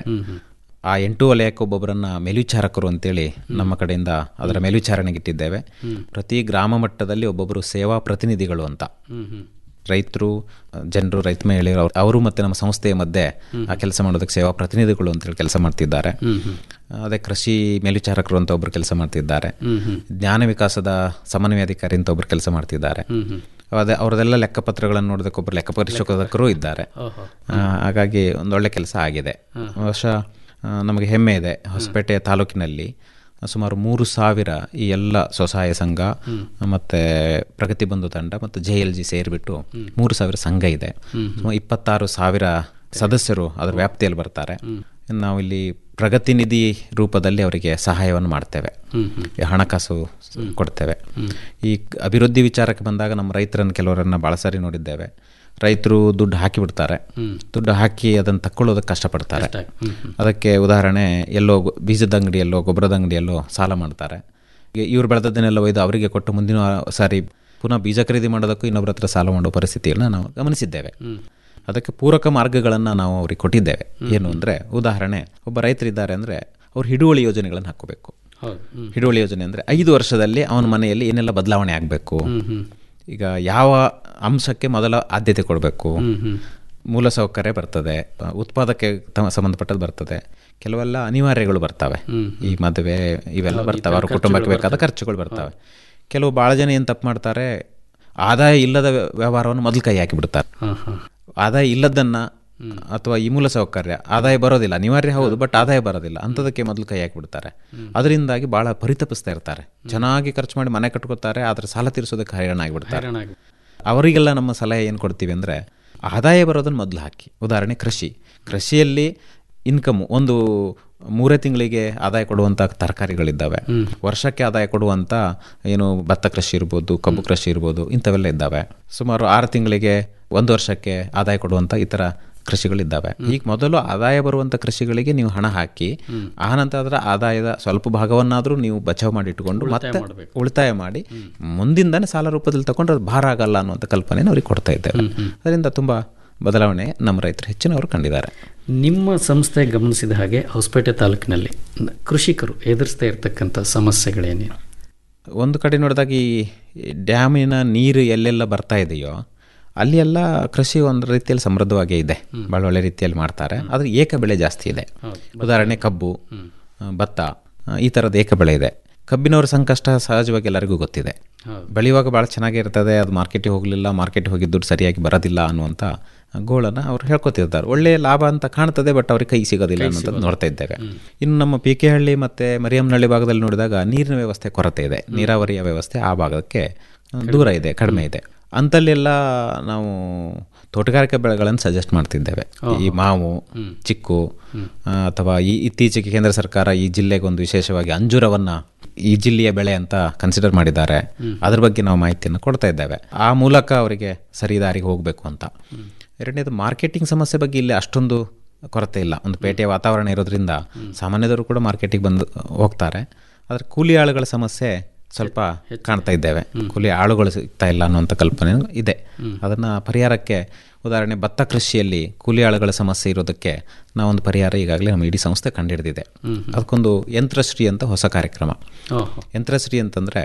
ಆ ಎಂಟು ವಲಯಕ್ಕೆ ಒಬ್ಬೊಬ್ಬರನ್ನ ಮೇಲ್ವಿಚಾರಕರು ಅಂತೇಳಿ ನಮ್ಮ ಕಡೆಯಿಂದ ಅದರ ಮೇಲ್ವಿಚಾರಣೆಗೆ ಇಟ್ಟಿದ್ದೇವೆ ಪ್ರತಿ ಗ್ರಾಮ ಮಟ್ಟದಲ್ಲಿ ಒಬ್ಬೊಬ್ಬರು ಸೇವಾ ಪ್ರತಿನಿಧಿಗಳು ಅಂತ ರೈತರು ಜನರು ರೈತ ಮಹಿಳೆಯರು ಅವ್ರು- ಅವರು ಮತ್ತೆ ನಮ್ಮ ಸಂಸ್ಥೆಯ ಮಧ್ಯೆ ಆ ಕೆಲಸ ಮಾಡೋದಕ್ಕೆ ಸೇವಾ ಪ್ರತಿನಿಧಿಗಳು ಅಂತೇಳಿ ಕೆಲಸ ಮಾಡ್ತಿದ್ದಾರೆ ಅದೇ ಕೃಷಿ ಮೇಲ್ವಿಚಾರಕರು ಅಂತ ಒಬ್ಬರು ಕೆಲಸ ಮಾಡ್ತಿದ್ದಾರೆ ಜ್ಞಾನ ವಿಕಾಸದ ಸಮನ್ವಯಾಧಿಕಾರಿ ಅಂತ ಒಬ್ಬರು ಕೆಲಸ ಮಾಡ್ತಿದ್ದಾರೆ ಅದೇ ಅವರದೆಲ್ಲ ಲೆಕ್ಕಪತ್ರಗಳನ್ನು ನೋಡೋದಕ್ಕೆ ಒಬ್ಬರು ಲೆಕ್ಕ ಪರಿಶೋಧಕರು ಇದ್ದಾರೆ ಆ, ಹಾಗಾಗಿ ಒಂದೊಳ್ಳೆ ಕೆಲಸ ಆಗಿದೆ ಬಹುಶಃ ಆ, ನಮಗೆ ಹೆಮ್ಮೆ ಇದೆ ಹೊಸಪೇಟೆ ತಾಲೂಕಿನಲ್ಲಿ ಸುಮಾರು ಮೂರು ಸಾವಿರ ಈ ಎಲ್ಲ ಸ್ವಸಹಾಯ ಸಂಘ ಮತ್ತು ಪ್ರಗತಿ ಬಂಧು ತಂಡ ಮತ್ತು ಜೆ ಎಲ್ ಜಿ ಸೇರಿಬಿಟ್ಟು ಮೂರು ಸಾವಿರ ಸಂಘ ಇದೆ ಸುಮಾರು ಇಪ್ಪತ್ತಾರು ಸಾವಿರ ಸದಸ್ಯರು ಅದರ ವ್ಯಾಪ್ತಿಯಲ್ಲಿ ಬರ್ತಾರೆ ನಾವು ಇಲ್ಲಿ ಪ್ರಗತಿ ನಿಧಿ ರೂಪದಲ್ಲಿ ಅವರಿಗೆ ಸಹಾಯವನ್ನು ಮಾಡ್ತೇವೆ ಈ ಹಣಕಾಸು ಸ- ಕೊಡ್ತೇವೆ ಈ ಕ್- ಅಭಿವೃದ್ಧಿ ವಿಚಾರಕ್ಕೆ ಬಂದಾಗ ನಮ್ಮ ರೈತರನ್ನು ಕೆಲವರನ್ನು ಭಾಳ ಸಾರಿ ನೋಡಿದ್ದೇವೆ ರೈತರು ದುಡ್ಡು ಹಾಕಿಬಿಡ್ತಾರೆ ದುಡ್ಡು ಹಾಕಿ ಅದನ್ನು ತಕ್ಕೊಳ್ಳೋದಕ್ಕೆ ಕಷ್ಟಪಡ್ತಾರೆ ಅದಕ್ಕೆ ಉದಾಹರಣೆ ಎಲ್ಲೋ ಗೊ- ಬೀಜದ ಅಂಗಡಿಯಲ್ಲೋ ಗೊಬ್ಬರದ ಅಂಗಡಿಯಲ್ಲೋ ಸಾಲ ಮಾಡ್ತಾರೆ ಈಗ ಇವ್ರು ಬೆಳೆದದ್ದನ್ನೆಲ್ಲ ಒಯ್ದು ಅವರಿಗೆ ಕೊಟ್ಟು ಮುಂದಿನ ಸಾರಿ ಪುನಃ ಬೀಜ ಖರೀದಿ ಮಾಡೋದಕ್ಕೂ ಇನ್ನೊಬ್ಬರ ಹತ್ರ ಸಾಲ ಮಾಡೋ ಪರಿಸ್ಥಿತಿಯನ್ನು ನಾವು ಗಮನಿಸಿದ್ದೇವೆ ಅದಕ್ಕೆ ಪೂರಕ ಮಾರ್ಗಗಳನ್ನು ನಾವು ಅವ್ರಿಗೆ ಕೊಟ್ಟಿದ್ದೇವೆ ಏನು ಅಂದರೆ ಉದಾಹರಣೆ ಒಬ್ಬ ರೈತರಿದ್ದಾರೆ ಅಂದರೆ ಅವ್ರು ಹಿಡುವಳಿ ಯೋಜನೆಗಳನ್ನು ಹಾಕೋಬೇಕು ಹೌದು ಹ್ಮ್. ಹಿಡುವಳಿ ಯೋಜನೆ ಅಂದರೆ ಐದು ವರ್ಷದಲ್ಲಿ ಅವನ ಮನೆಯಲ್ಲಿ ಏನೆಲ್ಲ ಬದಲಾವಣೆ ಆಗಬೇಕು ಈಗ ಯಾವ ಅಂಶಕ್ಕೆ ಮೊದಲ ಆದ್ಯತೆ ಕೊಡಬೇಕು ಮೂಲಸೌಕರ್ಯ ಬರ್ತದೆ ಅ, ಉತ್ಪಾದಕ್ಕೆ ತ- ಸಂಬಂಧಪಟ್ಟದ್ದು ಬರ್ತದೆ ಕೆಲವೆಲ್ಲ ಅನಿವಾರ್ಯಗಳು ಬರ್ತವೆ ಈ ಮದುವೆ ಇವೆಲ್ಲ ಬರ್ತವೆ ಅವ್ರ ಕುಟುಂಬಕ್ಕೆ ಬೇಕಾದ ಖರ್ಚುಗಳು ಬರ್ತವೆ ಕೆಲವು ಭಾಳ ಜನ ಏನು ತಪ್ಪು ಮಾಡ್ತಾರೆ ಆದಾಯ ಇಲ್ಲದ ವ್ಯ- ವ್ಯವಹಾರವನ್ನು ಮೊದಲು ಕೈ ಹಾಕಿಬಿಡ್ತಾರೆ ಆದಾಯ ಇಲ್ಲದನ್ನ ಅಥವಾ ಈ ಮೂಲ ಸೌಕರ್ಯ ಆದಾಯ ಬರೋದಿಲ್ಲ ಅನಿವಾರ್ಯ ಹೌದು ಬಟ್ ಆದಾಯ ಬರೋದಿಲ್ಲ ಅಂಥದಕ್ಕೆ ಮೊದಲು ಕೈ ಹಾಕಿಬಿಡ್ತಾರೆ ಅದರಿಂದಾಗಿ ಭಾಳ ಪರಿತಪಿಸ್ತಾ ಇರ್ತಾರೆ ಚೆನ್ನಾಗಿ ಖರ್ಚು ಮಾಡಿ ಮನೆ ಕಟ್ಕೋತಾರೆ ಆದರೆ ಸಾಲ ತೀರಿಸೋದಕ್ಕೆ ಹೈರಾಣ ಆಗಿಬಿಡ್ತಾರೆ ಹೈರಾಣ ಆಗಿ- ಅವರಿಗೆಲ್ಲ ನಮ್ಮ ಸಲಹೆ ಏನು ಕೊಡ್ತೀವಿ ಅಂದರೆ ಆದಾಯ ಬರೋದನ್ನು ಮೊದಲು ಹಾಕಿ ಉದಾಹರಣೆ ಕೃಷಿ ಕೃಷಿಯಲ್ಲಿ ಇನ್ಕಮ್ ಒಂದು ಮೂರೇ ತಿಂಗಳಿಗೆ ಆದಾಯ ಕೊಡುವಂಥ ತರಕಾರಿಗಳಿದ್ದಾವೆ ವರ್ಷಕ್ಕೆ ಆದಾಯ ಕೊಡುವಂಥ ಏನು ಭತ್ತ ಕೃಷಿ ಇರ್ಬೋದು ಕಬ್ಬು ಕೃಷಿ ಇರ್ಬೋದು ಇಂಥವೆಲ್ಲ ಇದ್ದಾವೆ ಸುಮಾರು ಆರು ತಿಂಗಳಿಗೆ ಒಂದು ವರ್ಷಕ್ಕೆ ಆದಾಯ ಕೊಡುವಂಥ ಈ ಥರ ಕೃಷಿಗಳಿದ್ದಾವೆ ಈಗ ಮೊದಲು ಆದಾಯ ಬರುವಂಥ ಕೃಷಿಗಳಿಗೆ ನೀವು ಹಣ ಹಾಕಿ ಆ ನಂತರ ಅದರ ಆದಾಯದ ಸ್ವಲ್ಪ ಭಾಗವನ್ನಾದರೂ ನೀವು ಬಚಾವ್ ಮಾಡಿ ಇಟ್ಕೊಂಡು ಮತ್ತೆ ಉಳಿತಾಯ ಮಾಡಿ ಮುಂದಿಂದನೇ ಸಾಲ ರೂಪದಲ್ಲಿ ತಗೊಂಡ್ರೆ ಅದು ಭಾರ ಆಗಲ್ಲ ಅನ್ನುವಂಥ ಕಲ್ಪನೆಯನ್ನು ಅವ್ರಿಗೆ ಕೊಡ್ತಾ ಇದ್ದೇವೆ ಅದರಿಂದ ತುಂಬ ಬದಲಾವಣೆ ನಮ್ಮ ರೈತರು ಹೆಚ್ಚಿನವರು ಕಂಡಿದ್ದಾರೆ ನಿಮ್ಮ ಸಂಸ್ಥೆ ಗಮನಿಸಿದ ಹಾಗೆ ಹೊಸಪೇಟೆ ತಾಲೂಕಿನಲ್ಲಿ ನ- ಕೃಷಿಕರು ಎದುರಿಸ್ತಾ ಇರತಕ್ಕಂಥ ಸಮಸ್ಯೆಗಳೇನೇನು ಒಂದು ಕಡೆ ನೋಡಿದಾಗ ಈ ಡ್ಯಾಮಿನ ನೀರು ಎಲ್ಲೆಲ್ಲ ಬರ್ತಾ ಇದೆಯೋ ಅಲ್ಲಿ ಎಲ್ಲ ಕೃಷಿ ಒಂದು ರೀತಿಯಲ್ಲಿ ಸಮೃದ್ಧವಾಗೇ ಇದೆ ಭಾಳ ಒಳ್ಳೆ ರೀತಿಯಲ್ಲಿ ಮಾಡ್ತಾರೆ ಆದರೆ ಏಕ ಬೆಳೆ ಜಾಸ್ತಿ ಇದೆ ಉದಾಹರಣೆ ಕಬ್ಬು ಆ, ಭತ್ತ ಆ, ಈ ಥರದ ಏಕ ಬೆಳೆ ಇದೆ ಕಬ್ಬಿನವರ ಸಂಕಷ್ಟ ಸಹಜವಾಗಿ ಎಲ್ಲರಿಗೂ ಗೊತ್ತಿದೆ ಬೆಳೆಯುವಾಗ ಭಾಳ ಚೆನ್ನಾಗಿರ್ತದೆ ಅದು ಮಾರ್ಕೆಟಿಗೆ ಹೋಗಲಿಲ್ಲ ಮಾರ್ಕೆಟಿಗೆ ಹೋಗಿ ದುಡ್ಡು ಸರಿಯಾಗಿ ಬರೋದಿಲ್ಲ ಅನ್ನುವಂಥ ಗೋಳನ್ನು ಅವ್ರು ಹೇಳ್ಕೊತಿರ್ತಾರೆ ಒಳ್ಳೆಯ ಲಾಭ ಅಂತ ಕಾಣ್ತದೆ ಬಟ್ ಅವ್ರಿಗೆ ಕೈ ಸಿಗೋದಿಲ್ಲ ಅನ್ನೋಂಥದ್ದು ನೋಡ್ತಾ ಇದ್ದೇವೆ ಇನ್ನು ನಮ್ಮ ಪಿ ಕೆ ಹಳ್ಳಿ ಮತ್ತು ಮರಿಯಮ್ಮನಹಳ್ಳಿ ಭಾಗದಲ್ಲಿ ನೋಡಿದಾಗ ನೀರಿನ ವ್ಯವಸ್ಥೆ ಕೊರತೆ ಇದೆ ನೀರಾವರಿಯ ವ್ಯವಸ್ಥೆ ಆ ಭಾಗಕ್ಕೆ ಆ, ದೂರ ಇದೆ ಕಡಿಮೆ ಇದೆ ಅಂತಲ್ಲೆಲ್ಲ ನಾವು ತೋಟಗಾರಿಕೆ ಬೆಳೆಗಳನ್ನು ಸಜೆಸ್ಟ್ ಮಾಡ್ತಿದ್ದೇವೆ ಈ ಮಾವು ಚಿಕ್ಕು ಆ, ಅಥವಾ ಈ ಇತ್ತೀಚೆಗೆ ಕೇಂದ್ರ ಸರ್ಕಾರ ಈ ಜಿಲ್ಲೆಗೆ ಒಂದು ವಿಶೇಷವಾಗಿ ಅಂಜೂರವನ್ನು ಈ ಜಿಲ್ಲೆಯ ಬೆಳೆ ಅಂತ ಕನ್ಸಿಡರ್ ಮಾಡಿದ್ದಾರೆ ಅದ್ರ ಬಗ್ಗೆ ನಾವು ಮಾಹಿತಿಯನ್ನು ಕೊಡ್ತಾ ಇದ್ದೇವೆ ಆ ಮೂಲಕ ಅವರಿಗೆ ಸರಿ ದಾರಿಗೆ ಹೋಗಬೇಕು ಅಂತ ಎರಡನೇದು ಮಾರ್ಕೆಟಿಂಗ್ ಸಮಸ್ಯೆ ಬಗ್ಗೆ ಇಲ್ಲಿ ಅಷ್ಟೊಂದು ಕೊರತೆ ಇಲ್ಲ ಒಂದು ಪೇಟೆಯ ವಾತಾವರಣ ಇರೋದ್ರಿಂದ ಸಾಮಾನ್ಯದವರು ಕೂಡ ಮಾರ್ಕೆಟಿಗೆ ಬಂದು ಹೋಗ್ತಾರೆ ಆದರೆ ಕೂಲಿ ಆಳುಗಳ ಸಮಸ್ಯೆ ಸ್ವಲ್ಪ ಕಾಣ್ತಾ ಇದ್ದೇವೆ ಕೂಲಿ ಆಳುಗಳು ಸಿಗ್ತಾ ಇಲ್ಲ ಅನ್ನುವಂಥ ಕಲ್ಪನೆ ಇದೆ ಅದನ್ನು ಪರಿಹಾರಕ್ಕೆ ಉದಾಹರಣೆ ಭತ್ತ ಕೃಷಿಯಲ್ಲಿ ಕೂಲಿ ಆಳುಗಳ ಸಮಸ್ಯೆ ಇರೋದಕ್ಕೆ ನಾವೊಂದು ಪರಿಹಾರ ಈಗಾಗಲೇ ನಮ್ಮ ಇಡೀ ಸಂಸ್ಥೆ ಕಂಡುಹಿಡಿದಿದೆ ಅದಕ್ಕೊಂದು ಯಂತ್ರಶ್ರೀ ಅಂತ ಹೊಸ ಕಾರ್ಯಕ್ರಮ ಓಹೋ. ಯಂತ್ರಶ್ರೀ ಅಂತಂದರೆ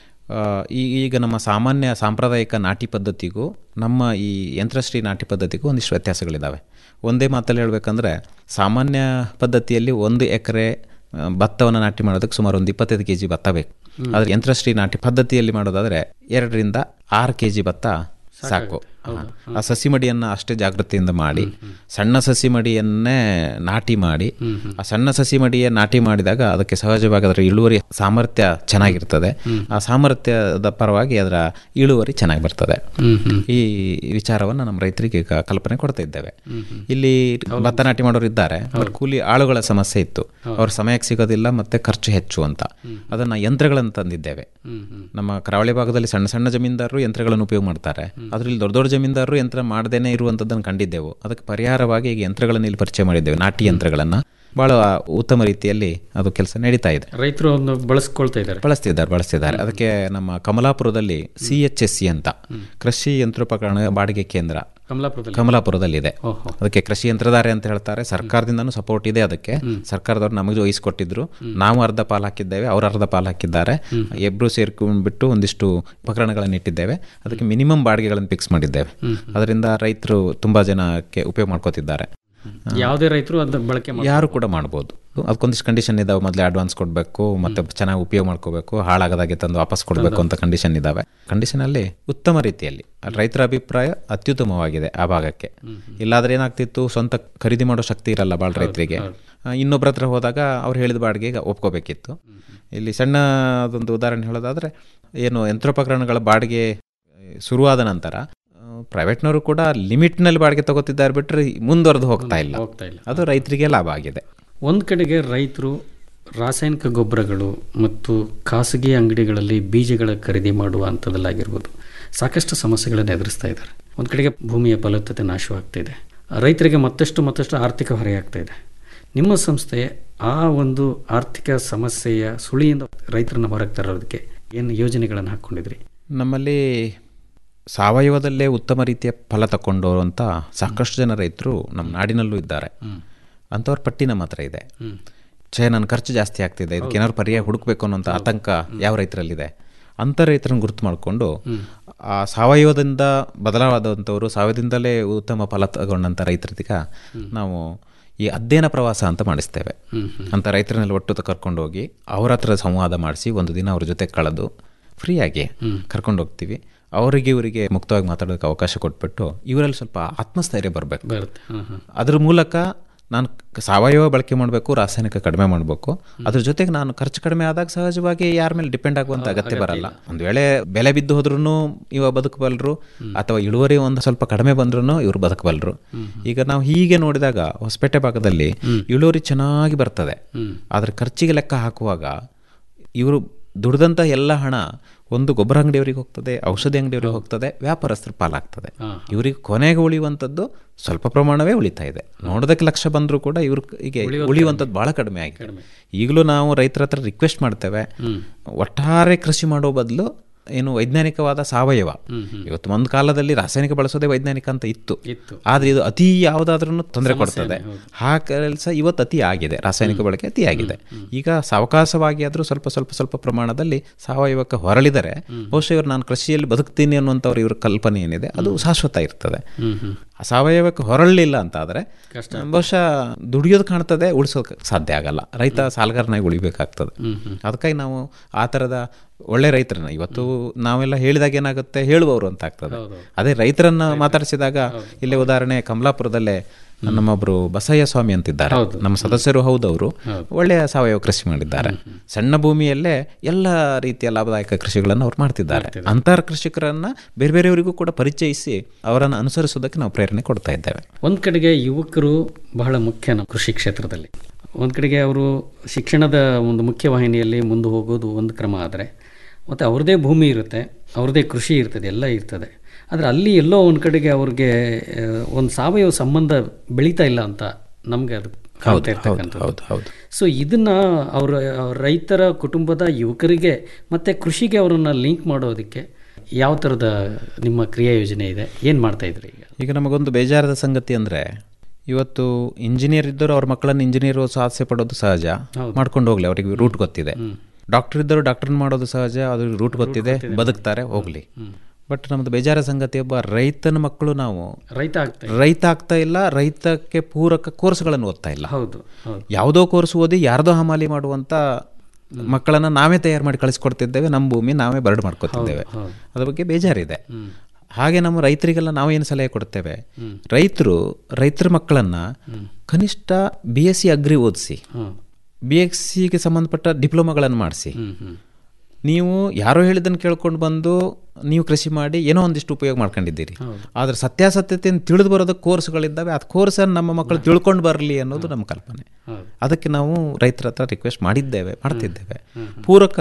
ಈಗ ನಮ್ಮ ಸಾಮಾನ್ಯ ಸಾಂಪ್ರದಾಯಿಕ ನಾಟಿ ಪದ್ಧತಿಗೂ ನಮ್ಮ ಈ ಯಂತ್ರಶ್ರೀ ನಾಟಿ ಪದ್ಧತಿಗೂ ಒಂದಿಷ್ಟು ವ್ಯತ್ಯಾಸಗಳಿದ್ದಾವೆ ಒಂದೇ ಮಾತಲ್ಲಿ ಹೇಳಬೇಕಂದ್ರೆ ಸಾಮಾನ್ಯ ಪದ್ಧತಿಯಲ್ಲಿ ಒಂದು ಎಕರೆ ಭತ್ತವನ್ನು ನಾಟಿ ಮಾಡೋದಕ್ಕೆ ಸುಮಾರು ಒಂದು ಇಪ್ಪತ್ತೈದು ಕೆ ಜಿ ಭತ್ತ ಬೇಕು ಆದರೆ ಯಂತ್ರಶ್ರೀ ನಾಟಿ ಪದ್ಧತಿಯಲ್ಲಿ ಮಾಡೋದಾದರೆ ಎರಡರಿಂದ ಆರು ಕೆ ಜಿ ಭತ್ತ ಸಾಕು ಆ ಸಸಿ ಮಡಿಯನ್ನು ಅಷ್ಟೇ ಜಾಗೃತಿಯಿಂದ ಮಾಡಿ ಸಣ್ಣ ಸಸಿ ಮಡಿಯನ್ನೇ ನಾಟಿ ಮಾಡಿ ಆ ಸಣ್ಣ ಸಸಿ ಮಡಿಯ ನಾಟಿ ಮಾಡಿದಾಗ ಅದಕ್ಕೆ ಸಹಜವಾಗಿ ಅದರ ಇಳುವರಿ ಸಾಮರ್ಥ್ಯ ಚೆನ್ನಾಗಿರ್ತದೆ ಆ ಸಾಮರ್ಥ್ಯದ ಪರವಾಗಿ ಅದರ ಇಳುವರಿ ಚೆನ್ನಾಗಿ ಬರ್ತದೆ ಈ ವಿಚಾರವನ್ನು ನಮ್ಮ ರೈತರಿಗೆ ಈಗ ಕಲ್ಪನೆ ಕೊಡ್ತಾ ಇದ್ದೇವೆ ಇಲ್ಲಿ ಭತ್ತ ನಾಟಿ ಮಾಡೋರು ಇದ್ದಾರೆ ಬಟ್ ಕೂಲಿ ಆಳುಗಳ ಸಮಸ್ಯೆ ಇತ್ತು ಅವ್ರ ಸಮಯಕ್ಕೆ ಸಿಗೋದಿಲ್ಲ ಮತ್ತೆ ಖರ್ಚು ಹೆಚ್ಚು ಅಂತ ಅದನ್ನ ಯಂತ್ರಗಳನ್ನು ತಂದಿದ್ದೇವೆ ನಮ್ಮ ಕರಾವಳಿ ಭಾಗದಲ್ಲಿ ಸಣ್ಣ ಸಣ್ಣ ಜಮೀನ್ದಾರರು ಯಂತ್ರಗಳನ್ನು ಉಪಯೋಗ ಮಾಡ್ತಾರೆ ಅದ್ರಲ್ಲಿ ದೊಡ್ಡ ದೊಡ್ಡ ಜಮೀನ್ದಾರರು ಯಂತ್ರ ಮಾಡದೇನೆ ಇರುವಂಥದ್ದನ್ನು ಕಂಡಿದ್ದೆವು ಅದಕ್ಕೆ ಪರಿಹಾರವಾಗಿ ಈಗ ಯಂತ್ರಗಳನ್ನು ಇಲ್ಲಿ ಪರಿಚಯ ಮಾಡಿದ್ದೇವೆ ನಾಟಿ ಯಂತ್ರಗಳನ್ನು ಬಹಳ ಉತ್ತಮ ರೀತಿಯಲ್ಲಿ ಅದು ಕೆಲಸ ನಡೀತಾ ಇದೆ ರೈತರು ಒಂದು ಬಳಸ್ಕೊಳ್ತಾ ಇದ್ದಾರೆ ಬಳಸ್ತಿದ್ದಾರೆ ಬಳಸ್ತಿದ್ದಾರೆ ಅದಕ್ಕೆ ನಮ್ಮ ಕಮಲಾಪುರದಲ್ಲಿ ಸಿ ಎಚ್ ಎಸ್ ಸಿ ಅಂತ ಕೃಷಿ ಯಂತ್ರೋಪಕರಣ ಬಾಡಿಗೆ ಕೇಂದ್ರ ಕಮಲಾಪುರದಲ್ಲಿ ಕಮಲಾಪುರದಲ್ಲಿ ಇದೆ ಓಹೋ. ಅದಕ್ಕೆ ಕೃಷಿ ಯಂತ್ರಧಾರೆ ಅಂತ ಹೇಳ್ತಾರೆ ಸರ್ಕಾರದಿಂದನೂ ಸಪೋರ್ಟ್ ಇದೆ ಅದಕ್ಕೆ ಸರ್ಕಾರದವ್ರು ನಮಗೆ ವಹಿಸ್ಕೊಟ್ಟಿದ್ರು ನಾವು ಅರ್ಧ ಪಾಲು ಹಾಕಿದ್ದೇವೆ ಅವ್ರು ಅರ್ಧ ಪಾಲು ಹಾಕಿದ್ದಾರೆ ಇಬ್ರು ಸೇರ್ಕೊಂಡ್ಬಿಟ್ಟು ಒಂದಿಷ್ಟು ಉಪಕರಣಗಳನ್ನು ಇಟ್ಟಿದ್ದೇವೆ ಅದಕ್ಕೆ ಮಿನಿಮಮ್ ಬಾಡಿಗೆಗಳನ್ನು ಫಿಕ್ಸ್ ಮಾಡಿದ್ದೇವೆ ಅದರಿಂದ ರೈತರು ತುಂಬಾ ಜನಕ್ಕೆ ಉಪಯೋಗ ಮಾಡ್ಕೋತಿದ್ದಾರೆ ಯಾವುದೇ ರೈತರು ಅದನ್ನ ಬಳಕೆ ಮಾಡ್ಬೋದು. ಯಾರು ಕೂಡ ಮಾಡ್ಬೋದು ಅದಕ್ಕೊಂದಿಷ್ಟು ಕಂಡೀಷನ್ ಇದಾವೆ ಮೊದಲೇ ಅಡ್ವಾನ್ಸ್ ಕೊಡಬೇಕು ಮತ್ತೆ ಚೆನ್ನಾಗಿ ಉಪಯೋಗ ಮಾಡ್ಕೋಬೇಕು ಹಾಳಾಗದಾಗೆ ತಂದು ವಾಪಸ್ ಕೊಡಬೇಕು ಅಂತ ಕಂಡೀಷನ್ ಇದಾವೆ ಕಂಡೀಷನ್ ಅಲ್ಲಿ ಉತ್ತಮ ರೀತಿಯಲ್ಲಿ ರೈತರ ಅಭಿಪ್ರಾಯ ಅತ್ಯುತ್ತಮವಾಗಿದೆ ಆ ಭಾಗಕ್ಕೆ ಇಲ್ಲಾದ್ರೆ ಏನಾಗ್ತಿತ್ತು ಸ್ವಂತ ಖರೀದಿ ಮಾಡೋ ಶಕ್ತಿ ಇರಲ್ಲ ಭಾಳ ರೈತರಿಗೆ ಆ, ಇನ್ನೊಬ್ರ ಹತ್ರ ಹೋದಾಗ ಅವ್ರು ಹೇಳಿದ ಬಾಡಿಗೆಗೆ ಒಪ್ಕೋಬೇಕಿತ್ತು ಇಲ್ಲಿ ಸಣ್ಣ ಅದೊಂದು ಉದಾಹರಣೆ ಹೇಳೋದಾದ್ರೆ ಏನು ಯಂತ್ರೋಪಕರಣಗಳ ಬಾಡಿಗೆ ಶುರುವಾದ ನಂತರ ಪ್ರೈವೇಟ್ನವರು ಕೂಡ ಲಿಮಿಟ್ನಲ್ಲಿ ಬಾಡಿಗೆ ತಗೋತಿದ್ದಾರೆ ಬಿಟ್ಟರೆ ಮುಂದುವರೆದು ಹೋಗ್ತಾ ಇಲ್ಲ ಹೋಗ್ತಾ ಇಲ್ಲ. ಅದು ರೈತರಿಗೆ ಲಾಭ ಆಗಿದೆ ಒಂದು ಕಡೆಗೆ ರೈತರು ರಾಸಾಯನಿಕ ಗೊಬ್ಬರಗಳು ಮತ್ತು ಖಾಸಗಿ ಅಂಗಡಿಗಳಲ್ಲಿ ಬೀಜಗಳ ಖರೀದಿ ಮಾಡುವ ಹಂತದಲ್ಲಾಗಿರ್ಬೋದು ಸಾಕಷ್ಟು ಸಮಸ್ಯೆಗಳನ್ನು ಎದುರಿಸ್ತಾ ಇದ್ದಾರೆ ಒಂದು ಕಡೆಗೆ ಭೂಮಿಯ ಫಲವತ್ತತೆ ನಾಶವಾಗ್ತಾ ಇದೆ ರೈತರಿಗೆ ಮತ್ತಷ್ಟು ಮತ್ತಷ್ಟು ಆರ್ಥಿಕ ಹೊರೆಯಾಗ್ತಾ ಇದೆ ನಿಮ್ಮ ಸಂಸ್ಥೆ ಆ ಒಂದು ಆರ್ಥಿಕ ಸಮಸ್ಯೆಯ ಸುಳಿಯಿಂದ ರೈತರನ್ನ ಹೊರಗೆ ತರೋದಕ್ಕೆ ಏನು ಯೋಜನೆಗಳನ್ನು ಹಾಕ್ಕೊಂಡಿದ್ರಿ ನಮ್ಮಲ್ಲಿ ಸಾವಯವದಲ್ಲೇ ಉತ್ತಮ ರೀತಿಯ ಫಲ ತಗೊಂಡವರು ಅಂತ ಸಾಕಷ್ಟು ಜನ ರೈತರು ನಮ್ಮ ನಾಡಿನಲ್ಲೂ ಇದ್ದಾರೆ ಅಂಥವ್ರ ಪಟ್ಟಿ ನಮ್ಮ ಹತ್ರ ಇದೆ ಛೇ ನನ್ನ ಖರ್ಚು ಜಾಸ್ತಿ ಆಗ್ತಿದೆ ಇದಕ್ಕೆ ಏನಾದ್ರು ಪರ್ಯಾಯ ಹುಡುಕ್ಬೇಕು ಅನ್ನೋಂಥ ಆತಂಕ ಯಾವ ರೈತರಲ್ಲಿದೆ ಅಂಥ ರೈತರನ್ನು ಗುರುತು ಮಾಡಿಕೊಂಡು ಆ ಸಾವಯವದಿಂದ ಬದಲಾವಾದಂಥವರು ಸಾವಯವದಿಂದಲೇ ಉತ್ತಮ ಫಲ ತಗೊಂಡಂಥ ರೈತರಿಗ ನಾವು ಈ ಅಧ್ಯಯನ ಪ್ರವಾಸ ಅಂತ ಮಾಡಿಸ್ತೇವೆ ಅಂತ ರೈತರನ್ನೆಲ್ಲ ಒಟ್ಟು ಕರ್ಕೊಂಡು ಹೋಗಿ ಅವ್ರ ಹತ್ರ ಸಂವಾದ ಮಾಡಿಸಿ ಒಂದು ದಿನ ಅವ್ರ ಜೊತೆ ಕಳೆದು ಫ್ರೀಯಾಗಿ ಕರ್ಕೊಂಡು ಹೋಗ್ತೀವಿ ಅವರಿಗೆ ಇವರಿಗೆ ಮುಕ್ತವಾಗಿ ಮಾತಾಡೋದಕ್ಕೆ ಅವಕಾಶ ಕೊಟ್ಬಿಟ್ಟು ಇವರಲ್ಲಿ ಸ್ವಲ್ಪ ಆತ್ಮಸ್ಥೈರ್ಯ ಬರಬೇಕು ಬರುತ್ತೆ ಹಾಂ ಹಾಂ ಅದ್ರ ಮೂಲಕ ನಾನು ಕ- ಸಾವಯವ ಬಳಕೆ ಮಾಡಬೇಕು ರಾಸಾಯನಿಕ ಕಡಿಮೆ ಮಾಡಬೇಕು ಅದ್ರ ಜೊತೆಗೆ ನಾನು ಖರ್ಚು ಕಡಿಮೆ ಆದಾಗ ಸಹಜವಾಗಿ ಯಾರ ಮೇಲೆ ಡಿಪೆಂಡ್ ಆಗುವಂತ ಅಗತ್ಯ ಬರಲ್ಲ ಒಂದು ವೇಳೆ ಬೆಲೆ ಬಿದ್ದು ಹೋದ್ರೂ ಇವ ಬದುಕಬಲ್ರು ಅಥವಾ ಇಳುವರಿ ಒಂದು ಸ್ವಲ್ಪ ಕಡಿಮೆ ಬಂದ್ರೂ ಇವ್ರು ಬದುಕಬಲ್ರು ಈಗ ನಾವು ಹೀಗೆ ನೋಡಿದಾಗ ಹೊಸಪೇಟೆ ಭಾಗದಲ್ಲಿ ಇಳುವರಿ ಚೆನ್ನಾಗಿ ಬರ್ತದೆ ಆದ್ರೆ ಖರ್ಚಿಗೆ ಲೆಕ್ಕ ಹಾಕುವಾಗ ಇವರು ದುಡ್ದಂಥ ಎಲ್ಲ ಹಣ ಒಂದು ಗೊಬ್ಬರ ಅಂಗಡಿಯವರಿಗೆ ಹೋಗ್ತದೆ ಔಷಧಿ ಅಂಗಡಿಯವರಿಗೆ ಹೋಗ್ತದೆ ವ್ಯಾಪಾರಸ್ಥರ ಪಾಲಾಗ್ತದೆ ಇವರಿಗೆ ಕೊನೆಗೆ ಉಳಿಯುವಂಥದ್ದು ಸ್ವಲ್ಪ ಪ್ರಮಾಣವೇ ಉಳಿತಾ ಇದೆ ನೋಡೋದಕ್ಕೆ ಲಕ್ಷ ಬಂದರೂ ಕೂಡ ಇವ್ರ ಈಗ ಉಳಿಯುವಂಥದ್ದು ಭಾಳ ಕಡಿಮೆ ಆಗಿದೆ ಈಗಲೂ ನಾವು ರೈತರ ಹತ್ರ ರಿಕ್ವೆಸ್ಟ್ ಮಾಡ್ತೇವೆ ಒಟ್ಟಾರೆ ಕೃಷಿ ಮಾಡೋ ಬದಲು ಏನು ವೈಜ್ಞಾನಿಕವಾದ ಸಾವಯವ ಇವತ್ತು ಒಂದು ಕಾಲದಲ್ಲಿ ರಾಸಾಯನಿಕ ಬಳಸೋದೇ ವೈಜ್ಞಾನಿಕ ಅಂತ ಇತ್ತು ಆದರೆ ಇದು ಅತಿ ಯಾವುದಾದ್ರೂ ತೊಂದರೆ ಕೊಡ್ತದೆ ಆ ಕೆಲಸ ಇವತ್ತು ಅತಿ ಆಗಿದೆ ರಾಸಾಯನಿಕ ಬಳಕೆ ಅತಿ ಆಗಿದೆ ಈಗ ಸಾವಕಾಶವಾಗಿ ಆದರೂ ಸ್ವಲ್ಪ ಸ್ವಲ್ಪ ಸ್ವಲ್ಪ ಪ್ರಮಾಣದಲ್ಲಿ ಸಾವಯವಕ್ಕೆ ಹೊರಳಿದರೆ ಬಹುಶಃ ಇವರು ನಾನು ಕೃಷಿಯಲ್ಲಿ ಬದುಕ್ತೀನಿ ಅನ್ನುವಂಥವ್ರು ಇವ್ರ ಕಲ್ಪನೆ ಏನಿದೆ ಅದು ಶಾಶ್ವತ ಇರ್ತದೆ ಆ ಸಾವಯವಕ್ಕೆ ಹೊರಳಲಿಲ್ಲ ಅಂತಾದರೆ ಬಹುಶಃ ದುಡಿಯೋದು ಕಾಣ್ತದೆ ಉಳಿಸೋಕೆ ಸಾಧ್ಯ ಆಗಲ್ಲ ರೈತ ಸಾಲಗಾರನಾಗಿ ಉಳಿಬೇಕಾಗ್ತದೆ ಅದಕ್ಕಾಗಿ ನಾವು ಆ ಥರದ ಒಳ್ಳೆ ರೈತರನ್ನ ಇವತ್ತು ನಾವೆಲ್ಲ ಹೇಳಿದಾಗ ಏನಾಗುತ್ತೆ ಹೇಳುವವರು ಅಂತ ಆಗ್ತದೆ ಅದೇ ರೈತರನ್ನ ಮಾತಾಡಿಸಿದಾಗ ಇಲ್ಲೇ ಉದಾಹರಣೆ ಕಮಲಾಪುರದಲ್ಲೇ ನಮ್ಮೊಬ್ರು ಬಸಯ್ಯ ಸ್ವಾಮಿ ಅಂತಿದ್ದಾರೆ ನಮ್ಮ ಸದಸ್ಯರು ಹೌದವರು ಒಳ್ಳೆಯ ಸಾವಯವ ಕೃಷಿ ಮಾಡಿದ್ದಾರೆ ಸಣ್ಣ ಭೂಮಿಯಲ್ಲೇ ಎಲ್ಲ ರೀತಿಯ ಲಾಭದಾಯಕ ಕೃಷಿಗಳನ್ನು ಅವ್ರು ಮಾಡ್ತಿದ್ದಾರೆ ಅಂತರ್ ಕೃಷಿಕರನ್ನ ಬೇರೆ ಬೇರೆಯವರಿಗೂ ಕೂಡ ಪರಿಚಯಿಸಿ ಅವರನ್ನು ಅನುಸರಿಸೋದಕ್ಕೆ ನಾವು ಪ್ರೇರಣೆ ಕೊಡ್ತಾ ಇದ್ದೇವೆ ಒಂದು ಕಡೆಗೆ ಯುವಕರು ಬಹಳ ಮುಖ್ಯ ನಮ್ಮ ಕೃಷಿ ಕ್ಷೇತ್ರದಲ್ಲಿ ಒಂದು ಕಡೆಗೆ ಅವರು ಶಿಕ್ಷಣದ ಒಂದು ಮುಖ್ಯವಾಹಿನಿಯಲ್ಲಿ ಮುಂದೆ ಹೋಗೋದು ಒಂದು ಕ್ರಮ ಆದರೆ ಮತ್ತು ಅವ್ರದ್ದೇ ಭೂಮಿ ಇರುತ್ತೆ ಅವ್ರದ್ದೇ ಕೃಷಿ ಇರ್ತದೆ ಎಲ್ಲ ಇರ್ತದೆ ಆದರೆ ಅಲ್ಲಿ ಎಲ್ಲೋ ಒಂದು ಕಡೆಗೆ ಅವ್ರಿಗೆ ಒಂದು ಸಾವಯವ ಸಂಬಂಧ ಬೆಳೀತಾ ಇಲ್ಲ ಅಂತ ನಮಗೆ ಅದು ಕಾಣ್ತಾ ಇರ್ತಕ್ಕಂಥದ್ದು ಸೊ ಇದನ್ನ ಅವರ ರೈತರ ಕುಟುಂಬದ ಯುವಕರಿಗೆ ಮತ್ತು ಕೃಷಿಗೆ ಅವರನ್ನು ಲಿಂಕ್ ಮಾಡೋದಕ್ಕೆ ಯಾವ ಥರದ ನಿಮ್ಮ ಕ್ರಿಯಾ ಯೋಜನೆ ಇದೆ ಏನು ಮಾಡ್ತಾ ಇದ್ರಿ ಈಗ ಈಗ ನಮಗೊಂದು ಬೇಜಾರದ ಸಂಗತಿ ಅಂದರೆ ಇವತ್ತು ಇಂಜಿನಿಯರ್ ಇದ್ದರು ಅವ್ರ ಮಕ್ಕಳನ್ನು ಇಂಜಿನಿಯರ್ ಆಸೆ ಪಡೋದು ಸಹಜ ಮಾಡ್ಕೊಂಡು ಹೋಗ್ಲಿ ಅವರಿಗೆ ರೂಟ್ ಗೊತ್ತಿದೆ ಡಾಕ್ಟರ್ ಇದ್ದರು ಡಾಕ್ಟರ್ ಮಾಡೋದು ಸಹಜ ಅದು ರೂಟ್ ಗೊತ್ತಿದೆ ಬದುಕ್ತಾರೆ ಹೋಗ್ಲಿ ಬಟ್ ನಮ್ದು ಬೇಜಾರ ಸಂಗತಿ ಒಬ್ಬ ರೈತನ ಮಕ್ಕಳು ನಾವು ರೈತ ಆಗ್ತಾ ರೈತ ಆಗ್ತಾ ಇಲ್ಲ ರೈತಕ್ಕೆ ಪೂರಕ ಕೋರ್ಸ್ಗಳನ್ನು ಓದ್ತಾ ಇಲ್ಲ ಹೌದು ಹೌದು ಯಾವುದೋ ಕೋರ್ಸ್ ಓದಿ ಯಾರ್ದೋ ಹಮಾಲಿ ಮಾಡುವಂತ ಮಕ್ಕಳನ್ನ ನಾವೇ ತಯಾರು ಮಾಡಿ ಕಳಿಸ್ಕೊಡ್ತಿದ್ದೇವೆ ನಮ್ಮ ಭೂಮಿ ನಾವೇ ಬರಡು ಮಾಡ್ಕೊತಿದ್ದೇವೆ ಅದ್ರ ಬಗ್ಗೆ ಬೇಜಾರಿದೆ ಹಾಗೆ ನಮ್ಮ ರೈತರಿಗೆಲ್ಲ ನಾವೇನು ಸಲಹೆ ಕೊಡ್ತೇವೆ ರೈತರು ರೈತರ ಮಕ್ಕಳನ್ನ ಕನಿಷ್ಠ ಬಿ ಎಸ್ ಸಿ ಅಗ್ರಿ ಓದಿಸಿ ಬಿ ಎಸ್ ಸಿಗೆ ಸಂಬಂಧಪಟ್ಟ ಡಿಪ್ಲೊಮಾಗಳನ್ನು ಮಾಡಿಸಿ ನೀವು ಯಾರೋ ಹೇಳಿದ್ದನ್ನು ಕೇಳ್ಕೊಂಡು ಬಂದು ನೀವು ಕೃಷಿ ಮಾಡಿ ಏನೋ ಒಂದಿಷ್ಟು ಉಪಯೋಗ ಮಾಡ್ಕೊಂಡಿದ್ದೀರಿ ಆದರೆ ಸತ್ಯಾಸತ್ಯತೆಯನ್ನು ತಿಳಿದು ಬರೋದು ಕೋರ್ಸ್ಗಳಿದ್ದಾವೆ ಆ ಕೋರ್ಸನ್ನು ನಮ್ಮ ಮಕ್ಕಳು ತಿಳ್ಕೊಂಡು ಬರಲಿ ಅನ್ನೋದು ನಮ್ಮ ಕಲ್ಪನೆ ಅದಕ್ಕೆ ನಾವು ರೈತರ ಹತ್ರ ರಿಕ್ವೆಸ್ಟ್ ಮಾಡಿದ್ದೇವೆ ಮಾಡ್ತಿದ್ದೇವೆ ಪೂರಕ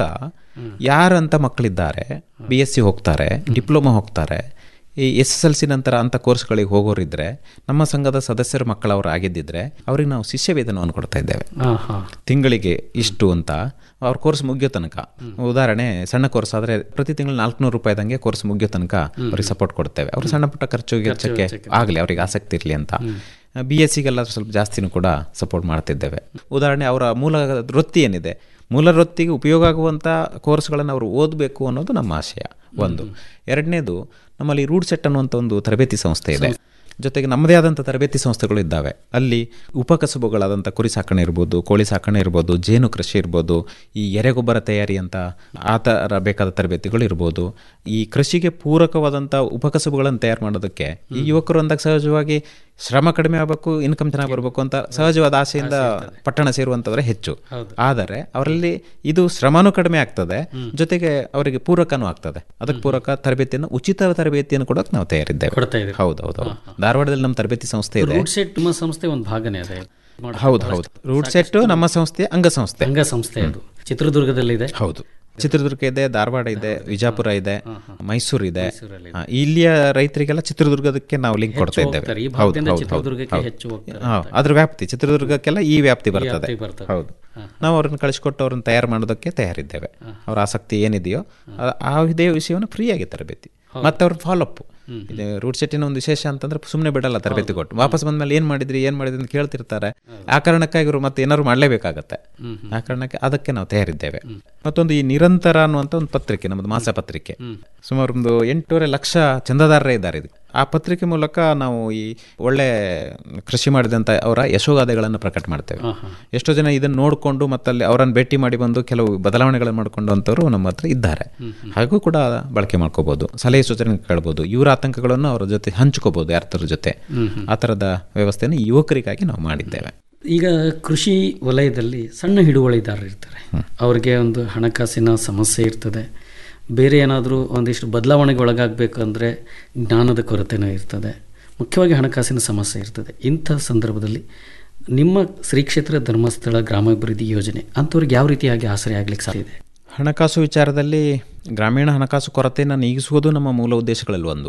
ಯಾರಂತ ಮಕ್ಕಳಿದ್ದಾರೆ ಬಿ ಎಸ್ ಸಿ ಹೋಗ್ತಾರೆ ಡಿಪ್ಲೊಮಾ ಹೋಗ್ತಾರೆ ಈ ಎಸ್ ಎಸ್ ಎಲ್ ಸಿ ನಂತರ ಅಂಥ ಕೋರ್ಸ್ಗಳಿಗೆ ಹೋಗೋರಿದ್ರೆ ನಮ್ಮ ಸಂಘದ ಸದಸ್ಯರ ಮಕ್ಕಳವರು ಆಗಿದ್ದಿದ್ರೆ ಅವ್ರಿಗೆ ನಾವು ಶಿಷ್ಯ ವೇತನವನ್ನು ಕೊಡ್ತಾ ಇದ್ದೇವೆ ತಿಂಗಳಿಗೆ ಇಷ್ಟು ಅಂತ ಅವ್ರ ಕೋರ್ಸ್ ಮುಗಿಯೋ ತನಕ ಉದಾಹರಣೆ ಸಣ್ಣ ಕೋರ್ಸ್ ಆದರೆ ಪ್ರತಿ ತಿಂಗಳು ನಾಲ್ಕುನೂರು ರೂಪಾಯಿದಂಗೆ ಕೋರ್ಸ್ ಮುಗಿಯೋ ತನಕ ಅವ್ರಿಗೆ ಸಪೋರ್ಟ್ ಕೊಡ್ತೇವೆ ಅವ್ರ ಸಣ್ಣ ಪುಟ್ಟ ಖರ್ಚು ವೆಚ್ಚಕ್ಕೆ ಆಗಲಿ ಅವ್ರಿಗೆ ಆಸಕ್ತಿ ಇರಲಿ ಅಂತ ಬಿ ಎಸ್ ಸಿಗೆಲ್ಲ ಸ್ವಲ್ಪ ಜಾಸ್ತಿನೂ ಕೂಡ ಸಪೋರ್ಟ್ ಮಾಡ್ತಿದ್ದೇವೆ ಉದಾಹರಣೆ ಅವರ ಮೂಲ ವೃತ್ತಿ ಏನಿದೆ ಮೂಲ ವೃತ್ತಿಗೆ ಉಪಯೋಗ ಆಗುವಂಥ ಕೋರ್ಸ್ಗಳನ್ನು ಅವರು ಓದಬೇಕು ಅನ್ನೋದು ನಮ್ಮ ಆಶಯ ಒಂದು ಎರಡನೇದು ನಮ್ಮಲ್ಲಿ ರೂಡ್ ಸೆಟ್ ಅನ್ನುವಂಥ ಒಂದು ತರಬೇತಿ ಸಂಸ್ಥೆ ಇದೆ ಜೊತೆಗೆ ನಮ್ಮದೇ ಆದಂಥ ತರಬೇತಿ ಸಂಸ್ಥೆಗಳು ಇದ್ದಾವೆ ಅಲ್ಲಿ ಉಪಕಸಬುಗಳಾದಂಥ ಕುರಿ ಸಾಕಣೆ ಇರ್ಬೋದು ಕೋಳಿ ಸಾಕಣೆ ಇರ್ಬೋದು ಜೇನು ಕೃಷಿ ಇರ್ಬೋದು ಈ ಎರೆಗೊಬ್ಬರ ತಯಾರಿ ಅಂತ ಆ ಥರ ಬೇಕಾದ ತರಬೇತಿಗಳು ಇರ್ಬೋದು ಈ ಕೃಷಿಗೆ ಪೂರಕವಾದಂಥ ಉಪಕಸಬುಗಳನ್ನು ತಯಾರು ಮಾಡೋದಕ್ಕೆ ಈ ಯುವಕರು ಅಂದಾಗ ಸಹಜವಾಗಿ ಶ್ರಮ ಕಡಿಮೆ ಆಗಬೇಕು ಇನ್ಕಮ್ ಚೆನ್ನಾಗಿ ಬರಬೇಕು ಅಂತ ಸಹಜವಾದ ಆಸೆಯಿಂದ ಪಟ್ಟಣ ಸೇರುವಂಥವರೇ ಹೆಚ್ಚು ಆದರೆ ಅವರಲ್ಲಿ ಇದು ಶ್ರಮನೂ ಕಡಿಮೆ ಆಗ್ತದೆ ಜೊತೆಗೆ ಅವರಿಗೆ ಪೂರಕನೂ ಆಗ್ತದೆ ಅದಕ್ಕೆ ಪೂರಕ ತರಬೇತಿಯನ್ನು ಉಚಿತ ತರಬೇತಿಯನ್ನು ಕೊಡೋಕೆ ನಾವು ತಯಾರಿದ್ದೇವೆ ಕೊಡ್ತಾ ಇದ್ದೀರಿ. ಹೌದು ಹೌದು ಹೌದು. ಧಾರವಾಡದಲ್ಲಿ ನಮ್ಮ ತರಬೇತಿ ಸಂಸ್ಥೆ ಇದೆ ರೂಟ್ ಸೆಟ್ ನಿಮ್ಮ ಸಂಸ್ಥೆ ಒಂದು ಭಾಗನೇ ಅದೇ ಹೌದು ಹೌದು ರೂಟ್ ಸೆಟ್ ನಮ್ಮ ಸಂಸ್ಥೆಯ ಅಂಗಸಂಸ್ಥೆ ಅಂಗಸಂಸ್ಥೆ ಅದು ಚಿತ್ರದುರ್ಗದಲ್ಲಿದೆ ಹೌದು ಚಿತ್ರದುರ್ಗ ಇದೆ ಧಾರವಾಡ ಇದೆ ವಿಜಾಪುರ ಇದೆ ಮೈಸೂರು ಇದೆ ಹಾ, ಇಲ್ಲಿಯ ರೈತರಿಗೆಲ್ಲ ಚಿತ್ರದುರ್ಗದಕ್ಕೆ ನಾವು ಲಿಂಕ್ ಕೊಡ್ತಾ ಇದ್ದೇವೆ ಹೋಗ್ತಾರೆ. ಈ ಹೌದು, ಭಾಗದಿಂದ ಹೌದು, ಚಿತ್ರದುರ್ಗಕ್ಕೆ ಹೌದು. ಹೆಚ್ಚು ಹೋಗ್ತಾರೆ ಹಾ, ಅದ್ರ ವ್ಯಾಪ್ತಿ ಚಿತ್ರದುರ್ಗಕ್ಕೆಲ್ಲ ಈ ವ್ಯಾಪ್ತಿ ಬರ್ತದೆ ವ್ಯಾಪ್ತಿ ಬರ್ತದೆ. ಹೌದು ನಾವು ಅವ್ರನ್ನ ಕಳಿಸ್ಕೊಟ್ಟು ಅವ್ರನ್ನ ತಯಾರು ಮಾಡೋದಕ್ಕೆ ತಯಾರಿದ್ದೇವೆ ಅವ್ರ ಆಸಕ್ತಿ ಏನಿದೆಯೋ ಆ- ಆ ಇದೇ ವಿಷಯವನ್ನು ಫ್ರೀಯಾಗಿ ತರಬೇತಿ ಮತ್ತೆ ಅವ್ರ ಫಾಲೋಅಪ್ ಇದು ರೂಟ್ ಸೆಟ್ಟಿನ ಒಂದು ವಿಶೇಷ ಅಂತಂದ್ರೆ ಸುಮ್ಮನೆ ಬಿಡಲ್ಲ ತರಬೇತಿ ಕೊಟ್ಟು ವಾಪಸ್ ಬಂದ್ಮೇಲೆ ಏನು ಮಾಡಿದ್ರಿ ಏನು ಮಾಡಿದ್ರಿ ಅಂತ ಕೇಳ್ತಿರ್ತಾರೆ ಆ ಕಾರಣಕ್ಕಾಗಿ ಇವರು ಮತ್ತೆ ಏನಾದ್ರು ಮಾಡಲೇಬೇಕಾಗತ್ತೆ ಆ ಕಾರಣಕ್ಕೆ ಅದಕ್ಕೆ ನಾವು ತಯಾರಿದ್ದೇವೆ ಮತ್ತೊಂದು ಈ ನಿರಂತರ ಅನ್ನುವಂಥ ಒಂದು ಪತ್ರಿಕೆ ನಮ್ಮದು ಮಾಸ ಪತ್ರಿಕೆ ಸುಮಾರು ಒಂದು ಎಂಟೂವರೆ ಲಕ್ಷ ಚಂದಾದಾರರೇ ಇದ್ದಾರೆ ಇದು ಆ ಪತ್ರಿಕೆ ಮೂಲಕ ನಾವು ಈ ಒಳ್ಳೆ ಕೃಷಿ ಮಾಡಿದಂಥ ಅವರ ಯಶೋಗಾಥೆಗಳನ್ನು ಪ್ರಕಟ ಮಾಡ್ತೇವೆ ಎಷ್ಟೋ ಜನ ಇದನ್ನು ನೋಡಿಕೊಂಡು ಮತ್ತಲ್ಲಿ ಅವರನ್ನು ಭೇಟಿ ಮಾಡಿ ಬಂದು ಕೆಲವು ಬದಲಾವಣೆಗಳನ್ನು ಮಾಡಿಕೊಂಡು ಅಂಥವ್ರು ನಮ್ಮ ಹತ್ರ ಇದ್ದಾರೆ ಹಾಗೂ ಕೂಡ ಬಳಕೆ ಮಾಡ್ಕೋಬಹುದು ಸಲಹೆ ಸೂಚನೆ ಕೇಳ್ಬೋದು ಇವರ ಆತಂಕಗಳನ್ನು ಅವರ ಜೊತೆ ಹಂಚ್ಕೋಬಹುದು ಯಾರ ಜೊತೆ ಆ ಥರದ ವ್ಯವಸ್ಥೆಯನ್ನು ಯುವಕರಿಗಾಗಿ ನಾವು ಮಾಡಿದ್ದೇವೆ ಈಗ ಕೃಷಿ ವಲಯದಲ್ಲಿ ಸಣ್ಣ ಹಿಡುವಳಿದಾರರು ಇರ್ತಾರೆ ಅವ್ರಿಗೆ ಒಂದು ಹಣಕಾಸಿನ ಸಮಸ್ಯೆ ಇರ್ತದೆ ಬೇರೆ ಏನಾದರೂ ಒಂದಿಷ್ಟು ಬದಲಾವಣೆಗೆ ಒಳಗಾಗಬೇಕಂದ್ರೆ ಜ್ಞಾನದ ಕೊರತೆನೂ ಇರ್ತದೆ ಮುಖ್ಯವಾಗಿ ಹಣಕಾಸಿನ ಸಮಸ್ಯೆ ಇರ್ತದೆ ಇಂಥ ಸಂದರ್ಭದಲ್ಲಿ ನಿಮ್ಮ ಶ್ರೀ ಕ್ಷೇತ್ರ ಧರ್ಮಸ್ಥಳ ಗ್ರಾಮಾಭಿವೃದ್ಧಿ ಯೋಜನೆ ಅಂಥವ್ರಿಗೆ ಯಾವ ರೀತಿಯಾಗಿ ಆಸರೆ ಆಗ್ಲಿಕ್ಕೆ ಸಾಧ್ಯ ಇದೆ ಹಣಕಾಸು ವಿಚಾರದಲ್ಲಿ ಗ್ರಾಮೀಣ ಹಣಕಾಸು ಕೊರತೆಯನ್ನು ನೀಗಿಸುವುದು ನಮ್ಮ ಮೂಲ ಉದ್ದೇಶಗಳಲ್ಲಿ ಒಂದು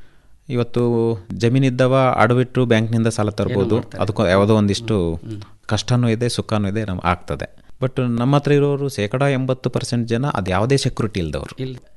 ಇವತ್ತು ಜಮೀನಿದ್ದವ ಅಡವಿಟ್ಟು ಬ್ಯಾಂಕ್ನಿಂದ ಸಾಲ ತರ್ಬೋದು ಅದಕ್ಕೂ ಯಾವುದೋ ಒಂದಿಷ್ಟು ಕಷ್ಟನೂ ಇದೆ ಸುಖನೂ ಇದೆ ನಮ್ಗೆ ಆಗ್ತದೆ ಬಟ್ ನಮ್ಮ ಹತ್ರ ಇರೋರು ಶೇಕಡ ಎಂಬತ್ತು ಪರ್ಸೆಂಟ್ ಜನ ಅದು ಯಾವುದೇ ಸೆಕ್ಯೂರಿಟಿ ಇಲ್ದವರು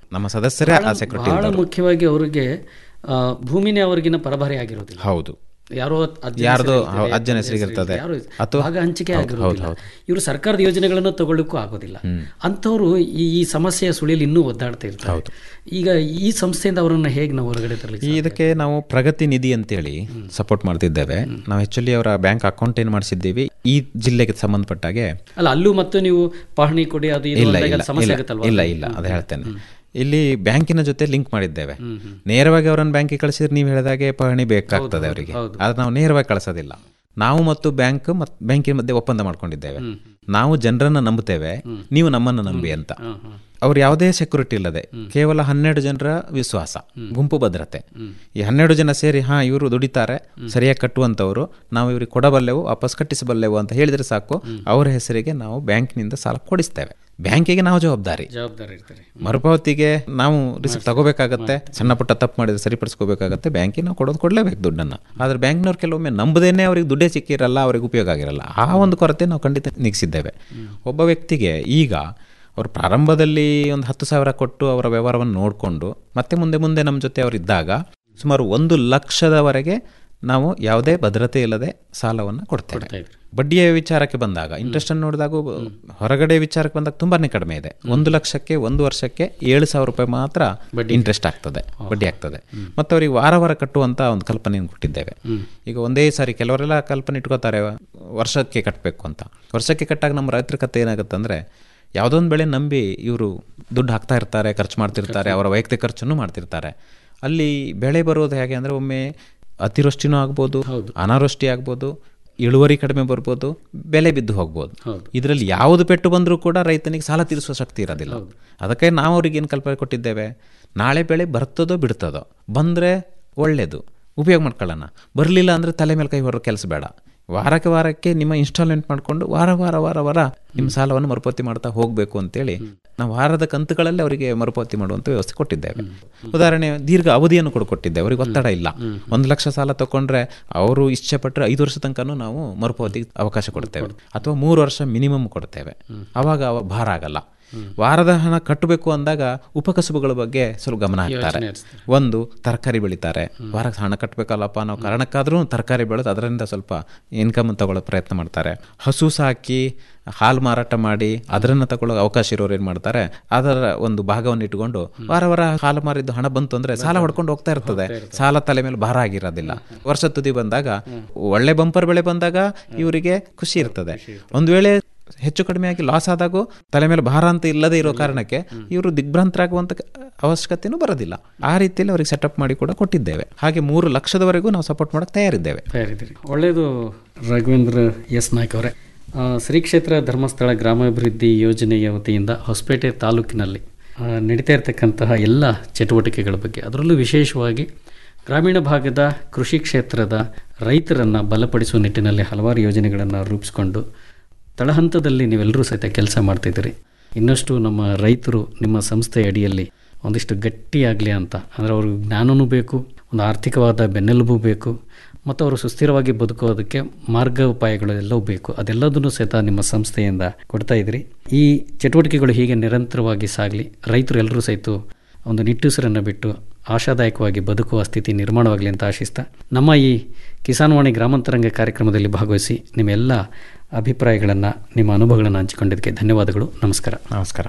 ನಮ್ಮ ಸದಸ್ಯರೇ ಆ ಬಹಳ- ಸೆಕ್ಯೂರಿಟಿ ಬಹಳ ಮುಖ್ಯವಾಗಿ ಅವರಿಗೆ ಆ, ಭೂಮಿನೇ ಅವರಿಗಿನ ಪರಭಾರೆ ಆಗಿರೋದಿಲ್ಲ ಹೌದು ಯಾರೋ ಅಜ್ಜನ ಯಾರ್ದೋ ಹೆಸರಿರ್ತದೆ, ಹೌದು, ಅಜ್ಜನ ಅಪ್ಪನ ಹೆಸರಿಗಿರ್ತದೆ. ಯಾರೋ ಅಥವಾ- ಭಾಗ ಹಂಚಿಕೆ ಹೌದು, ಆಗಿರೋದಿಲ್ಲ ಹೌದು, ಇವರು ಸರ್ಕಾರದ ಯೋಜನೆಗಳನ್ನು ತಗೊಳ್ಳಿಕ್ಕೂ ಆಗೋದಿಲ್ಲ ಅಂಥವ್ರು ಈ ಈ ಸಮಸ್ಯೆಯ ಸುಳಿಯಲ್ಲಿ ಇನ್ನೂ ಒದ್ದಾಡ್ತಾ ಇರ್ತಾರೆ ಈಗ ಈ ಸಂಸ್ಥೆಯಿಂದ ಅವರನ್ನ ಹೇಗೆ ನಾವು ಹೊರಗಡೆ ತರಲಿ ಈ ಇದಕ್ಕೆ ನಾವು ಪ್ರಗತಿ ನಿಧಿ ಅಂತೇಳಿ ಸಪೋರ್ಟ್ ಮಾಡ್ತಿದ್ದೇವೆ ನಾವು ಆಕ್ಚುಲಿ ಅವರ ಬ್ಯಾಂಕ್ ಅಕೌಂಟ್ ಏನು ಮಾಡಿಸಿದ್ದೀವಿ ಈ ಜಿಲ್ಲೆಗೆ ಸಂಬಂಧಪಟ್ಟಾಗೆ ಅಲ್ಲ ಅಲ್ಲೂ ಮತ್ತು ನೀವು ಪಹಣಿ ಕೊಡಿ ಅದು ಇದು ಇಲ್ಲ ಅಂದಾಗ ಇಲ್ಲ ಅದು ಸಮಸ್ಯೆ ಇಲ್ಲ, ಆಗುತ್ತಲ್ವಾ ಇಲ್ಲ ಇಲ್ಲ ಅದು ಹೇಳ್ತೇನೆ ಇಲ್ಲಿ ಬ್ಯಾಂಕಿನ ಜೊತೆ ಲಿಂಕ್ ಮಾಡಿದ್ದೇವೆ ನೇರವಾಗಿ ಅವರನ್ನು ಬ್ಯಾಂಕಿಗೆ ಕಳಿಸಿದ್ರೆ ನೀವು ಹೇಳಿದಾಗೆ ಪಹಣಿ ಬೇಕಾಗ್ತದೆ ಅವರಿಗೆ ಆದ್ರೆ ನಾವು ನೇರವಾಗಿ ಕಳಿಸೋದಿಲ್ಲ ನಾವು ಮತ್ತು ಬ್ಯಾಂಕ್ ಮತ್ತು ಬ್ಯಾಂಕಿನ ಮಧ್ಯೆ ಒಪ್ಪಂದ ಮಾಡ್ಕೊಂಡಿದ್ದೇವೆ ನಾವು ಜನರನ್ನ ನಂಬುತ್ತೇವೆ ನೀವು ನಮ್ಮನ್ನು ನಂಬಿ ಅಂತ ಅವ್ರು ಯಾವುದೇ ಸೆಕ್ಯೂರಿಟಿ ಇಲ್ಲದೆ ಕೇವಲ ಹನ್ನೆರಡು ಜನರ ವಿಶ್ವಾಸ ಗುಂಪು ಭದ್ರತೆ ಈ ಹನ್ನೆರಡು ಜನ ಸೇರಿ ಹಾ ಇವರು ದುಡಿತಾರೆ ಸರಿಯಾಗಿ ಕಟ್ಟುವಂಥವ್ರು ನಾವು ಇವ್ರಿಗೆ ಕೊಡಬಲ್ಲೆವು ವಾಪಸ್ ಕಟ್ಟಿಸಬಲ್ಲೆವು ಅಂತ ಹೇಳಿದ್ರೆ ಸಾಕು ಅವರ ಹೆಸರಿಗೆ ನಾವು ಬ್ಯಾಂಕಿನಿಂದ ಸಾಲ ಕೊಡಿಸ್ತೇವೆ ಬ್ಯಾಂಕಿಗೆ ನಾವು ಜವಾಬ್ದಾರಿ ಜವಾಬ್ದಾರಿ ಇರ್ತಾರೆ ಮರುಪಾವತಿಗೆ ನಾವು ರಿಸ್ಕ್ ತಗೋಬೇಕಾಗತ್ತೆ ಸಣ್ಣ ಪುಟ್ಟ ತಪ್ಪು ಮಾಡಿದ್ರೆ ಸರಿಪಡಿಸ್ಕೋಬೇಕಾಗತ್ತೆ ಬ್ಯಾಂಕಿಗೆ ನಾವು ಕೊಡೋದು ಕೊಡಲೇಬೇಕು ದುಡ್ಡನ್ನು ಆದ್ರೆ ಬ್ಯಾಂಕ್ನವ್ರು ಕೆಲವೊಮ್ಮೆ ನಂಬದೇನೆ ಅವ್ರಿಗೆ ದುಡ್ಡೇ ಸಿಕ್ಕಿರಲ್ಲ ಅವ್ರಿಗೆ ಉಪಯೋಗ ಆಗಿರಲ್ಲ ಆ ಒಂದು ಕೊರತೆ ನಾವು ಖಂಡಿತ ನೀಗಿಸಿದ್ದೇವೆ ಒಬ್ಬ ವ್ಯಕ್ತಿಗೆ ಈಗ ಅವರು ಪ್ರಾರಂಭದಲ್ಲಿ ಒಂದು ಹತ್ತು ಸಾವಿರ ಕೊಟ್ಟು ಅವರ ವ್ಯವಹಾರವನ್ನು ನೋಡಿಕೊಂಡು ಮತ್ತೆ ಮುಂದೆ ಮುಂದೆ ನಮ್ಮ ಜೊತೆ ಅವರು ಇದ್ದಾಗ ಸುಮಾರು ಒಂದು ಲಕ್ಷದವರೆಗೆ ನಾವು ಯಾವುದೇ ಭದ್ರತೆ ಇಲ್ಲದೆ ಸಾಲವನ್ನು ಕೊಡ್ತೇವೆ ಬಡ್ಡಿಯ ವಿಚಾರಕ್ಕೆ ಬಂದಾಗ ಇಂಟ್ರೆಸ್ಟ್ ಅನ್ನು ನೋಡಿದಾಗ ಹೊರಗಡೆ ವಿಚಾರಕ್ಕೆ ಬಂದಾಗ ತುಂಬಾನೇ ಕಡಿಮೆ ಇದೆ ಒಂದು ಲಕ್ಷಕ್ಕೆ ಒಂದು ವರ್ಷಕ್ಕೆ ಏಳು ಸಾವಿರ ರೂಪಾಯಿ ಮಾತ್ರ ಇಂಟ್ರೆಸ್ಟ್ ಆಗ್ತದೆ ಬಡ್ಡಿ ಆಗ್ತದೆ ಮತ್ತು ಅವರಿಗೆ ವಾರ ವಾರ ಕಟ್ಟುವಂತ ಒಂದು ಕಲ್ಪನೆಯನ್ನು ಕೊಟ್ಟಿದ್ದೇವೆ ಈಗ ಒಂದೇ ಸಾರಿ ಕೆಲವರೆಲ್ಲ ಕಲ್ಪನೆ ಇಟ್ಕೋತಾರೆ ವರ್ಷಕ್ಕೆ ಕಟ್ಟಬೇಕು ಅಂತ ವರ್ಷಕ್ಕೆ ಕಟ್ಟಾಗ ನಮ್ಮ ರೈತರ ಕತೆ ಏನಾಗುತ್ತೆ ಅಂದ್ರೆ ಯಾವುದೊಂದು ಬೆಳೆ ನಂಬಿ ಇವರು ದುಡ್ಡು ಹಾಕ್ತಾ ಇರ್ತಾರೆ ಖರ್ಚು ಮಾಡ್ತಿರ್ತಾರೆ ಅವರ ವೈಯಕ್ತಿಕ ಖರ್ಚನ್ನು ಮಾಡ್ತಿರ್ತಾರೆ ಅಲ್ಲಿ ಬೆಳೆ ಬರೋದು ಹೇಗೆ ಅಂದರೆ ಒಮ್ಮೆ ಅತಿವೃಷ್ಟಿನೂ ಆಗ್ಬೋದು ಅನಾವೃಷ್ಟಿ ಆಗ್ಬೋದು ಇಳುವರಿ ಕಡಿಮೆ ಬರ್ಬೋದು ಬೆಲೆ ಬಿದ್ದು ಹೋಗ್ಬೋದು ಇದರಲ್ಲಿ ಯಾವುದು ಪೆಟ್ಟು ಬಂದರೂ ಕೂಡ ರೈತನಿಗೆ ಸಾಲ ತೀರಿಸುವ ಶಕ್ತಿ ಇರೋದಿಲ್ಲ ಅದಕ್ಕೆ ನಾವು ಅವ್ರಿಗೆ ಏನು ಕಲ್ಪನೆ ಕೊಟ್ಟಿದ್ದೇವೆ ನಾಳೆ ಬೆಳೆ ಬರ್ತದೋ ಬಿಡ್ತದೋ ಬಂದರೆ ಒಳ್ಳೆಯದು ಉಪಯೋಗ ಮಾಡ್ಕೊಳ್ಳೋಣ ಬರಲಿಲ್ಲ ಅಂದರೆ ತಲೆ ಮೇಲೆ ಕೈ ಹೊರೋ ಕೆಲಸ ಬೇಡ ವಾರಕ್ಕೆ ವಾರಕ್ಕೆ ನಿಮ್ಮ ಇನ್ಸ್ಟಾಲ್ಮೆಂಟ್ ಮಾಡಿಕೊಂಡು ವಾರ ವಾರ ವಾರ ವಾರ ನಿಮ್ಮ ಸಾಲವನ್ನು ಮರುಪಾವತಿ ಮಾಡ್ತಾ ಹೋಗಬೇಕು ಅಂತೇಳಿ ನಾವು ವಾರದ ಕಂತುಗಳಲ್ಲಿ ಅವರಿಗೆ ಮರುಪಾವತಿ ಮಾಡುವಂಥ ವ್ಯವಸ್ಥೆ ಕೊಟ್ಟಿದ್ದೇವೆ ಉದಾಹರಣೆ ದೀರ್ಘ ಅವಧಿಯನ್ನು ಕೂಡ ಕೊಟ್ಟಿದ್ದೇವೆ ಅವರಿಗೆ ಒತ್ತಡ ಇಲ್ಲ ಒಂದು ಲಕ್ಷ ಸಾಲ ತಗೊಂಡ್ರೆ ಅವರು ಇಚ್ಛೆ ಪಟ್ಟರೆ ಐದು ವರ್ಷ ತನಕನೂ ನಾವು ಮರುಪಾವತಿಗೆ ಅವಕಾಶ ಕೊಡ್ತೇವೆ ಅಥವಾ ಮೂರು ವರ್ಷ ಮಿನಿಮಮ್ ಕೊಡ್ತೇವೆ ಅವಾಗ ಅವ ಭಾರ ಆಗಲ್ಲ ವಾರದ ಹಣ ಕಟ್ಟಬೇಕು ಅಂದಾಗ ಉಪಕಸಬುಗಳ ಬಗ್ಗೆ ಸ್ವಲ್ಪ ಗಮನ ಹಾಕ್ತಾರೆ ಒಂದು ತರಕಾರಿ ಬೆಳಿತಾರೆ ವಾರಕ್ಕೆ ಹಣ ಕಟ್ಟಬೇಕಲ್ಲಪ್ಪ ನಾವು ಕಾರಣಕ್ಕಾದ್ರೂ ತರಕಾರಿ ಬೆಳೆದು ಅದರಿಂದ ಸ್ವಲ್ಪ ಇನ್ಕಮ್ ತಗೊಳ್ಳೋ ಪ್ರಯತ್ನ ಮಾಡ್ತಾರೆ ಹಸು ಸಾಕಿ ಹಾಲು ಮಾರಾಟ ಮಾಡಿ ಅದರನ್ನು ತಗೊಳ್ಳೋ ಅವಕಾಶ ಇರೋರು ಏನು ಮಾಡ್ತಾರೆ ಅದರ ಒಂದು ಭಾಗವನ್ನು ಇಟ್ಕೊಂಡು ವಾರ ವಾರ ಹಾಲು ಮಾರಿದ್ದು ಹಣ ಬಂತು ಅಂದ್ರೆ ಸಾಲ ಹೊಡ್ಕೊಂಡು ಹೋಗ್ತಾ ಇರ್ತದೆ ಸಾಲ ತಲೆ ಮೇಲೆ ಭಾರ ಆಗಿರೋದಿಲ್ಲ ವರ್ಷ ತುದಿ ಬಂದಾಗ ಒಳ್ಳೆ ಬಂಪರ್ ಬೆಳೆ ಬಂದಾಗ ಇವರಿಗೆ ಖುಷಿ ಇರ್ತದೆ ಒಂದು ವೇಳೆ ಹೆಚ್ಚು ಕಡಿಮೆ ಆಗಿ ಲಾಸ್ ಆದಾಗೂ ತಲೆ ಮೇಲೆ ಭಾರ ಅಂತ ಇಲ್ಲದೆ ಇರೋ ಕಾರಣಕ್ಕೆ ಇವರು ದಿಗ್ಭ್ರಾಂತರಾಗುವಂತ ಅವಶ್ಯಕತೆನೂ ಬರೋದಿಲ್ಲ ಆ ರೀತಿಯಲ್ಲಿ ಅವರಿಗೆ ಸೆಟಪ್ ಮಾಡಿ ಕೂಡ ಕೊಟ್ಟಿದ್ದೇವೆ ಹಾಗೆ ಮೂರು ಲಕ್ಷದವರೆಗೂ ನಾವು ಸಪೋರ್ಟ್ ಮಾಡಕ್ಕೆ ತಯಾರಿದ್ದೇವೆ ತಯಾರಿದ್ದೀರಿ ಒಳ್ಳೆಯದು ರಾಘವೇಂದ್ರ ಎಸ್ ನಾಯ್ಕ ಅವರೇ ಆ, ಶ್ರೀ ಕ್ಷೇತ್ರ ಧರ್ಮಸ್ಥಳ ಗ್ರಾಮಾಭಿವೃದ್ಧಿ ಯೋಜನೆಯ ವತಿಯಿಂದ ಹೊಸಪೇಟೆ ತಾಲೂಕಿನಲ್ಲಿ ಆ, ನಡೀತಾ ಇರತಕ್ಕಂತಹ ಎಲ್ಲ ಚಟುವಟಿಕೆಗಳ ಬಗ್ಗೆ ಅದರಲ್ಲೂ ವಿಶೇಷವಾಗಿ ಗ್ರಾಮೀಣ ಭಾಗದ ಕೃಷಿ ಕ್ಷೇತ್ರದ ರೈತರನ್ನು ಬಲಪಡಿಸುವ ನಿಟ್ಟಿನಲ್ಲಿ ಹಲವಾರು ಯೋಜನೆಗಳನ್ನು ರೂಪಿಸಿಕೊಂಡು ತಳಹಂತದಲ್ಲಿ ನೀವೆಲ್ಲರೂ ಸಹಿತ ಕೆಲಸ ಮಾಡ್ತಿದ್ದೀರಿ ಇನ್ನಷ್ಟು ನಮ್ಮ ರೈತರು ನಿಮ್ಮ ಸಂಸ್ಥೆಯ ಅಡಿಯಲ್ಲಿ ಒಂದಿಷ್ಟು ಗಟ್ಟಿಯಾಗಲಿ ಅಂತ ಅಂದರೆ ಅವ್ರಿಗೆ ಜ್ಞಾನವೂ ಬೇಕು ಒಂದು ಆರ್ಥಿಕವಾದ ಬೆನ್ನೆಲುಬು ಬೇಕು ಮತ್ತು ಅವರು ಸುಸ್ಥಿರವಾಗಿ ಬದುಕೋದಕ್ಕೆ ಮಾರ್ಗ ಉಪಾಯಗಳು ಎಲ್ಲವೂ ಬೇಕು ಅದೆಲ್ಲದನ್ನು ಸಹಿತ ನಿಮ್ಮ ಸಂಸ್ಥೆಯಿಂದ ಕೊಡ್ತಾ ಇದ್ದೀರಿ ಈ ಚಟುವಟಿಕೆಗಳು ಹೀಗೆ ನಿರಂತರವಾಗಿ ಸಾಗಲಿ ರೈತರು ಎಲ್ಲರೂ ಸಹಿತ ಒಂದು ನಿಟ್ಟುಸಿರನ್ನು ಬಿಟ್ಟು ಆಶಾದಾಯಕವಾಗಿ ಬದುಕುವ ಸ್ಥಿತಿ ನಿರ್ಮಾಣವಾಗಲಿ ಅಂತ ಆಶಿಸ್ತಾ ನಮ್ಮ ಈ ಕಿಸಾನ್ವಾಣಿ ಗ್ರಾಮಾಂತರಂಗ ಕಾರ್ಯಕ್ರಮದಲ್ಲಿ ಭಾಗವಹಿಸಿ ನಿಮ್ಮೆಲ್ಲ ಅಭಿಪ್ರಾಯಗಳನ್ನು ನಿಮ್ಮ ಅನುಭವಗಳನ್ನು ಹಂಚಿಕೊಂಡಿದ್ದಕ್ಕೆ ಧನ್ಯವಾದಗಳು ನಮಸ್ಕಾರ ನಮಸ್ಕಾರ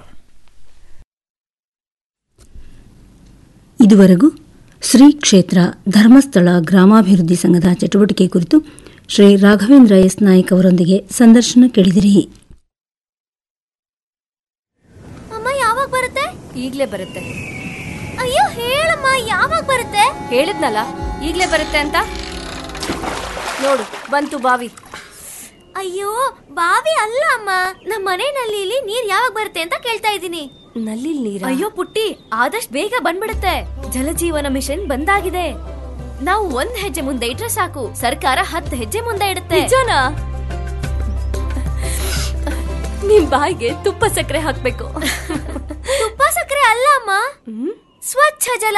ಇದುವರೆಗೂ ಶ್ರೀ ಕ್ಷೇತ್ರ ಧರ್ಮಸ್ಥಳ ಗ್ರಾಮಾಭಿವೃದ್ಧಿ ಸಂಘದ ಚಟುವಟಿಕೆ ಕುರಿತು ಶ್ರೀ ರಾಘವೇಂದ್ರ ಎಸ್ ನಾಯ್ಕ್ ಅವರೊಂದಿಗೆ ಸಂದರ್ಶನ ಕೇಳಿದಿರಿ ಅಮ್ಮ ಯಾವಾಗ ಬರುತ್ತೆ ಈಗ್ಲೇ ಬರುತ್ತೆ ಅಯ್ಯೋ ಹೇಳಮ್ಮ ಯಾವಾಗ ಬರುತ್ತೆ ಹೇಳಿದ್ನಲ್ಲ ಈಗ್ಲೇ ಬರುತ್ತೆ ಅಂತ ನೋಡು ಬಂತು ಬಾವಿ ಅಯ್ಯೋ ಬಾವಿ ಅಲ್ಲ ಅಮ್ಮ ನಮ್ಮ ಮನೆ ನಲ್ಲಿಲಿ ನೀರ್ ಯಾವಾಗ ಬರುತ್ತೆ ಅಂತ ಕೇಳ್ತಾ ಇದ್ದೀನಿ ನಲ್ಲಿ ನೀರ ಅಯ್ಯೋ ಪುಟ್ಟಿ ಆದಷ್ಟು ಬೇಗ ಬಂದ್ಬಿಡುತ್ತೆ ಜಲಜೀವನ ಮಿಷನ್ ಬಂದಾಗಿದೆ ನಾವು ಒಂದ್ ಹೆಜ್ಜೆ ಮುಂದೆ ಇಟ್ರೆ ಸಾಕು ಸರ್ಕಾರ ಹತ್ತು ಹೆಜ್ಜೆ ಮುಂದೆ ಇಡುತ್ತೆ ನಿಜನಾ ನಿಮ್ ಬಾಯಿಗೆ ತುಪ್ಪ ಸಕ್ಕರೆ ಹಾಕ್ಬೇಕು ತುಪ್ಪ ಸಕ್ಕರೆ ಅಲ್ಲ ಅಮ್ಮ ಸ್ವಚ್ಛ ಜಲ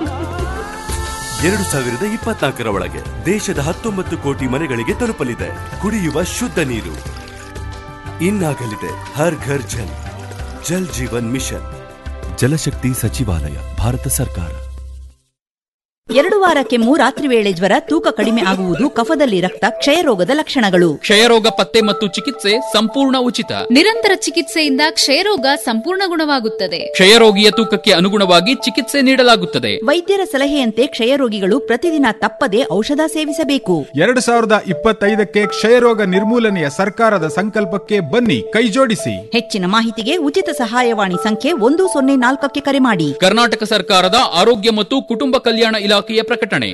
ಎರಡು ಸಾವಿರದ ಇಪ್ಪತ್ನಾಲ್ಕರ ಒಳಗೆ ದೇಶದ ಹತ್ತೊಂಬತ್ತು ಕೋಟಿ ಮನೆಗಳಿಗೆ ತಲುಪಲಿದೆ ಕುಡಿಯುವ ಶುದ್ಧ ನೀರು ಇನ್ನಾಗಲಿದೆ ಹರ್ ಘರ್ ಜಲ್ ಜಲ್ ಜೀವನ್ ಮಿಷನ್ ಜಲಶಕ್ತಿ ಸಚಿವಾಲಯ ಭಾರತ ಸರ್ಕಾರ ಎರಡು ವಾರ ಕೆಮ್ಮು ರಾತ್ರಿ ವೇಳೆ ಜ್ವರ ತೂಕ ಕಡಿಮೆ ಆಗುವುದು ಕಫದಲ್ಲಿ ರಕ್ತ ಕ್ಷಯರೋಗದ ಲಕ್ಷಣಗಳು ಕ್ಷಯರೋಗ ಪತ್ತೆ ಮತ್ತು ಚಿಕಿತ್ಸೆ ಸಂಪೂರ್ಣ ಉಚಿತ ನಿರಂತರ ಚಿಕಿತ್ಸೆಯಿಂದ ಕ್ಷಯರೋಗ ಸಂಪೂರ್ಣ ಗುಣವಾಗುತ್ತದೆ ಕ್ಷಯರೋಗಿಯ ತೂಕಕ್ಕೆ ಅನುಗುಣವಾಗಿ ಚಿಕಿತ್ಸೆ ನೀಡಲಾಗುತ್ತದೆ ವೈದ್ಯರ ಸಲಹೆಯಂತೆ ಕ್ಷಯರೋಗಿಗಳು ಪ್ರತಿದಿನ ತಪ್ಪದೆ ಔಷಧ ಸೇವಿಸಬೇಕು ಎರಡು ಸಾವಿರದ ಇಪ್ಪತ್ತೈದಕ್ಕೆ ಕ್ಷಯರೋಗ ನಿರ್ಮೂಲನೆಯ ಸರ್ಕಾರದ ಸಂಕಲ್ಪಕ್ಕೆ ಬನ್ನಿ ಕೈಜೋಡಿಸಿ ಹೆಚ್ಚಿನ ಮಾಹಿತಿಗೆ ಉಚಿತ ಸಹಾಯವಾಣಿ ಸಂಖ್ಯೆ ಒಂದು ಸೊನ್ನೆ ನಾಲ್ಕಕ್ಕೆ ಕರೆ ಮಾಡಿ ಕರ್ನಾಟಕ ಸರ್ಕಾರದ ಆರೋಗ್ಯ ಮತ್ತು ಕುಟುಂಬ ಕಲ್ಯಾಣ ಇಲಾಖೆಯ ಪ್ರಕಟಣೆ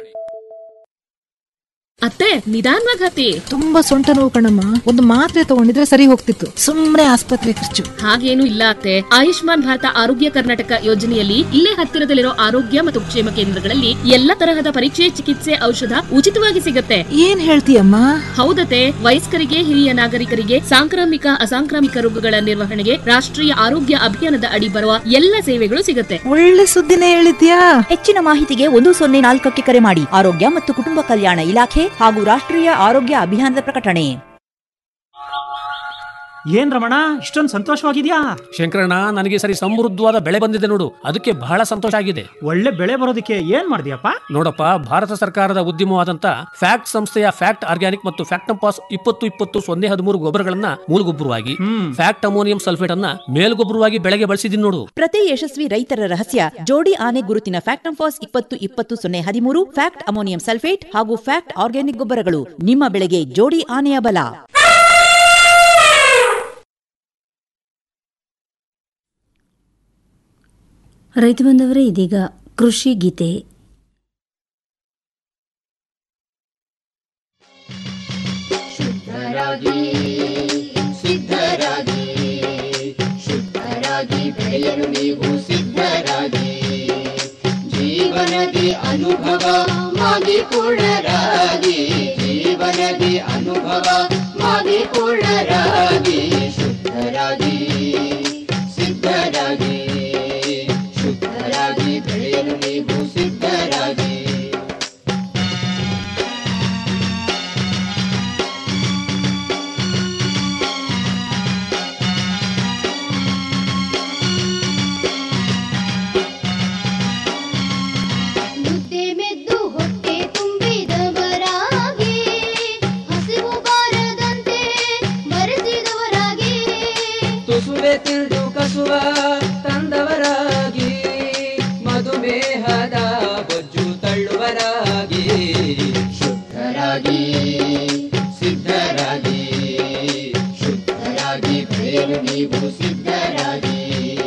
ಅತ್ತೆ ನಿಧಾನವಾಗಿ ಹತ್ತಿ ತುಂಬಾ ಸೊಂಟ ನೋವು ಕಣಮ್ಮ ಒಂದು ಮಾತ್ರೆ ತಗೊಂಡಿದ್ರೆ ಸರಿ ಹೋಗ್ತಿತ್ತು ಸುಮ್ನೆ ಆಸ್ಪತ್ರೆ ಖರ್ಚು ಹಾಗೇನು ಇಲ್ಲ ಅತ್ತೆ ಆಯುಷ್ಮಾನ್ ಭಾರತ ಆರೋಗ್ಯ ಕರ್ನಾಟಕ ಯೋಜನೆಯಲ್ಲಿ ಇಲ್ಲೇ ಹತ್ತಿರದಲ್ಲಿರೋ ಆರೋಗ್ಯ ಮತ್ತು ಕ್ಷೇಮ ಕೇಂದ್ರಗಳಲ್ಲಿ ಎಲ್ಲ ತರಹದ ಪರೀಕ್ಷೆ ಚಿಕಿತ್ಸೆ ಔಷಧ ಉಚಿತವಾಗಿ ಸಿಗತ್ತೆ ಏನ್ ಹೇಳ್ತೀಯಮ್ಮ ಹೌದತೆ ವಯಸ್ಕರಿಗೆ ಹಿರಿಯ ನಾಗರಿಕರಿಗೆ ಸಾಂಕ್ರಾಮಿಕ ಅಸಾಂಕ್ರಾಮಿಕ ರೋಗಗಳ ನಿರ್ವಹಣೆಗೆ ರಾಷ್ಟ್ರೀಯ ಆರೋಗ್ಯ ಅಭಿಯಾನದ ಅಡಿ ಬರುವ ಎಲ್ಲ ಸೇವೆಗಳು ಸಿಗತ್ತೆ ಒಳ್ಳೆ ಸುದ್ದಿನೇ ಹೇಳಿದ್ಯಾ ಹೆಚ್ಚಿನ ಮಾಹಿತಿಗೆ ಒಂದು ಸೊನ್ನೆ ನಾಲ್ಕಕ್ಕೆ ಕರೆ ಮಾಡಿ ಆರೋಗ್ಯ ಮತ್ತು ಕುಟುಂಬ ಕಲ್ಯಾಣ ಇಲಾಖೆ ಹಾಗೂ ರಾಷ್ಟ್ರೀಯ ಆರೋಗ್ಯ ಅಭಿಯಾನದ ಪ್ರಕಟಣೆ ಏನ್ ರಮಣ ಇಷ್ಟೊಂದು ಸಂತೋಷವಾಗಿದ್ಯಾ ಶಂಕರಣ್ಣ ನನಗೆ ಸರಿ ಸಮೃದ್ಧವಾದ ಬೆಳೆ ಬಂದಿದೆ ನೋಡು ಅದಕ್ಕೆ ಬಹಳ ಸಂತೋಷ ಆಗಿದೆ ಒಳ್ಳೆ ಬೆಳೆ ಬರೋದಕ್ಕೆ ಏನ್ ಮಾಡಿದ್ಯಪ್ಪ ನೋಡಪ್ಪ ಭಾರತ ಸರ್ಕಾರದ ಉದ್ಯಮವಾದಂತ ಫ್ಯಾಕ್ಟ್ ಸಂಸ್ಥೆಯ ಫ್ಯಾಕ್ಟ್ ಆರ್ಗ್ಯಾನಿಕ್ ಮತ್ತು ಫ್ಯಾಕ್ಟಂಪಾಸ್ ಇಪ್ಪತ್ತು ಇಪ್ಪತ್ತು ಸೊನ್ನೆ ಹದಿಮೂರು ಗೊಬ್ಬರಗಳನ್ನ ಮೂಲಗೊಬ್ಬರವಾಗಿ ಫ್ಯಾಕ್ಟ್ ಅಮೋನಿಯಂ ಸಲ್ಫೇಟ್ ಅನ್ನ ಮೇಲ್ಗೊಬ್ಬರವಾಗಿ ಬೆಳೆಗೆ ಬಳಸಿದೀನಿ ನೋಡು ಪ್ರತಿ ಯಶಸ್ವಿ ರೈತರ ರಹಸ್ಯ ಜೋಡಿ ಆನೆ ಗುರುತಿನ ಫ್ಯಾಕ್ಟಂಫಾಸ್ ಇಪ್ಪತ್ತು ಇಪ್ಪತ್ತು ಸೊನ್ನೆ ಹದಿಮೂರು ಫ್ಯಾಕ್ಟ್ ಅಮೋನಿಯಂ ಸಲ್ಫೇಟ್ ಹಾಗೂ ಫ್ಯಾಕ್ಟ್ ಆರ್ಗ್ಯಾನಿಕ್ ಗೊಬ್ಬರಗಳು ನಿಮ್ಮ ಬೆಳೆಗೆ ಜೋಡಿ ಆನೆಯ ಬಲ ರೈತ ಬಂದವರೇ ಇದೀಗ ಕೃಷಿ ಗೀತೆ ಶುದ್ಧರಾಗಿ ಸಿದ್ಧರಾಗಿ ಶುದ್ಧರಾಗಿ ಬೆಳೆಯಲು ನೀವು ಸಿದ್ಧರಾಗಿ ಜೀವನದಿ ಅನುಭವ ಮಾಗಿಕೊಳ್ಳರಾಗಿ ಜೀವನದಿ ಅನುಭವ ಮಾಗಿಕೊಳ್ಳರಾಗಿ ಶುದ್ಧರಾಗಿ ಸಿದ್ಧರಾಗಿ ಶುದ್ಧರಾಗಿ ಬೆಳೆಯಲು ನೀವು ಸಿದ್ಧರಾಗಿ ಮುದ್ದೆ ಮೆದ್ದು ಹೊಟ್ಟೆ ತುಂಬಿದವರಾಗಿ ಹಸಿವು ಬಾರದಂತೆ ಬರೆಸಿದವರಾಗಿ ತುಸುವೆ ತಿಳಿದು ಕಸುವ ತಂದವರಾಗಿ ಮಧುಮೇಹದ ಬೊಜ್ಜು ತಳ್ಳುವರಾಗಿ ಶುದ್ಧರಾಗಿ ಸಿದ್ಧರಾಗಿ ಶುದ್ಧರಾಗಿ ಬೆಳೆಯಲು ನೀವು ಸಿದ್ಧರಾಗಿ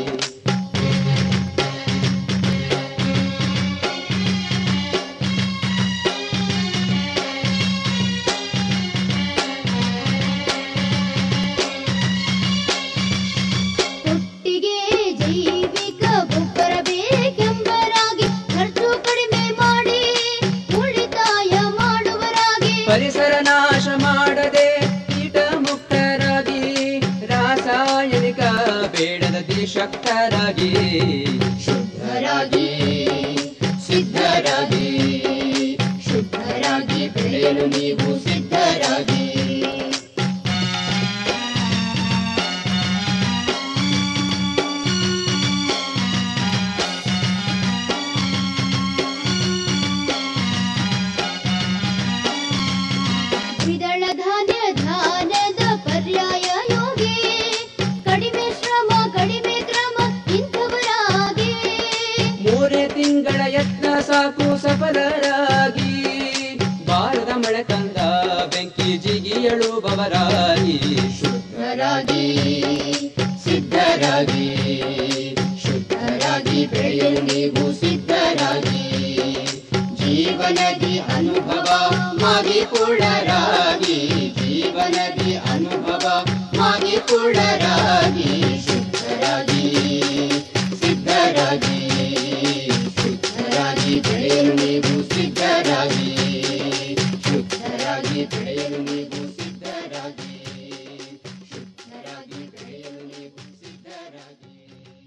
ಒಟ್ಟಿಗೆ ಜೈವಿಕ ಗೊಬ್ಬರ ಬೇಕೆಂಬರಾಗಿ ಖರ್ಚು ಕಡಿಮೆ ಮಾಡಿ ಉಳಿತಾಯ ಮಾಡುವರಾಗಿ ಪರಿಸರ ನಾಶ ಮಾಡದೆ ಕೀಟ ಮುಕ್ತರಾಗಿ ರಾಸಾಯನಿಕ ಬೇಡದ ಶಕ್ತರಾಗಿ ಶುದ್ಧರಾಗಿ ಸಿದ್ಧರಾಗಿ ಶುದ್ಧರಾಗಿ ಬೆಳೆಯಲು ನೀವು ಸಿದ್ಧರಾಗಿ ದ್ವಿದಳ ಧಾನ್ಯ ಧಾನ್ಯದ ಪರ್ಯಾಯ ಯೋಗಿ ಕಡಿಮೆ ಶ್ರಮ ಕಡಿಮೆ ಕ್ರಮ ಇಂಥವರಾಗಿ ಮೂರೇ ತಿಂಗಳ ಯತ್ನ ಸಾಕು ಸಫಲರಾಗಿ ಬಾರದ ಮಳೆ ತಂದ ಬೆಂಕಿ ಜಿಗಿಯಳುವವರಾಗಿ ಶುದ್ಧರಾಗಿ ಸಿದ್ಧರಾಗಿ ಶುದ್ಧರಾಗಿ ಬೆಳೆಯಲು ನೀವು ಸಿದ್ಧರಾಗಿ ಜೀವನದಿ ಅನುಭವ ಮಾಗಿಕೊಳ್ಳರಾಗಿ ಜೀವನದಿ ಅನುಭವ ಮಾಗಿಕೊಳ್ಳರಾಗಿ ಶುದ್ಧರಾಗಿ ಸಿದ್ಧರಾಗಿ ಶುದ್ಧರಾಗಿ ಬೆಳೆಯಲು ನೀವು ಸಿದ್ಧರಾಗಿ ಶುದ್ಧರಾಗಿ ಬೆಳೆಯಲು ನೀವು ಸಿದ್ಧರಾಗಿ ಶುದ್ಧರಾಗಿ ಬೆಳೆಯಲು ನೀವು ಸಿದ್ಧರಾಗಿ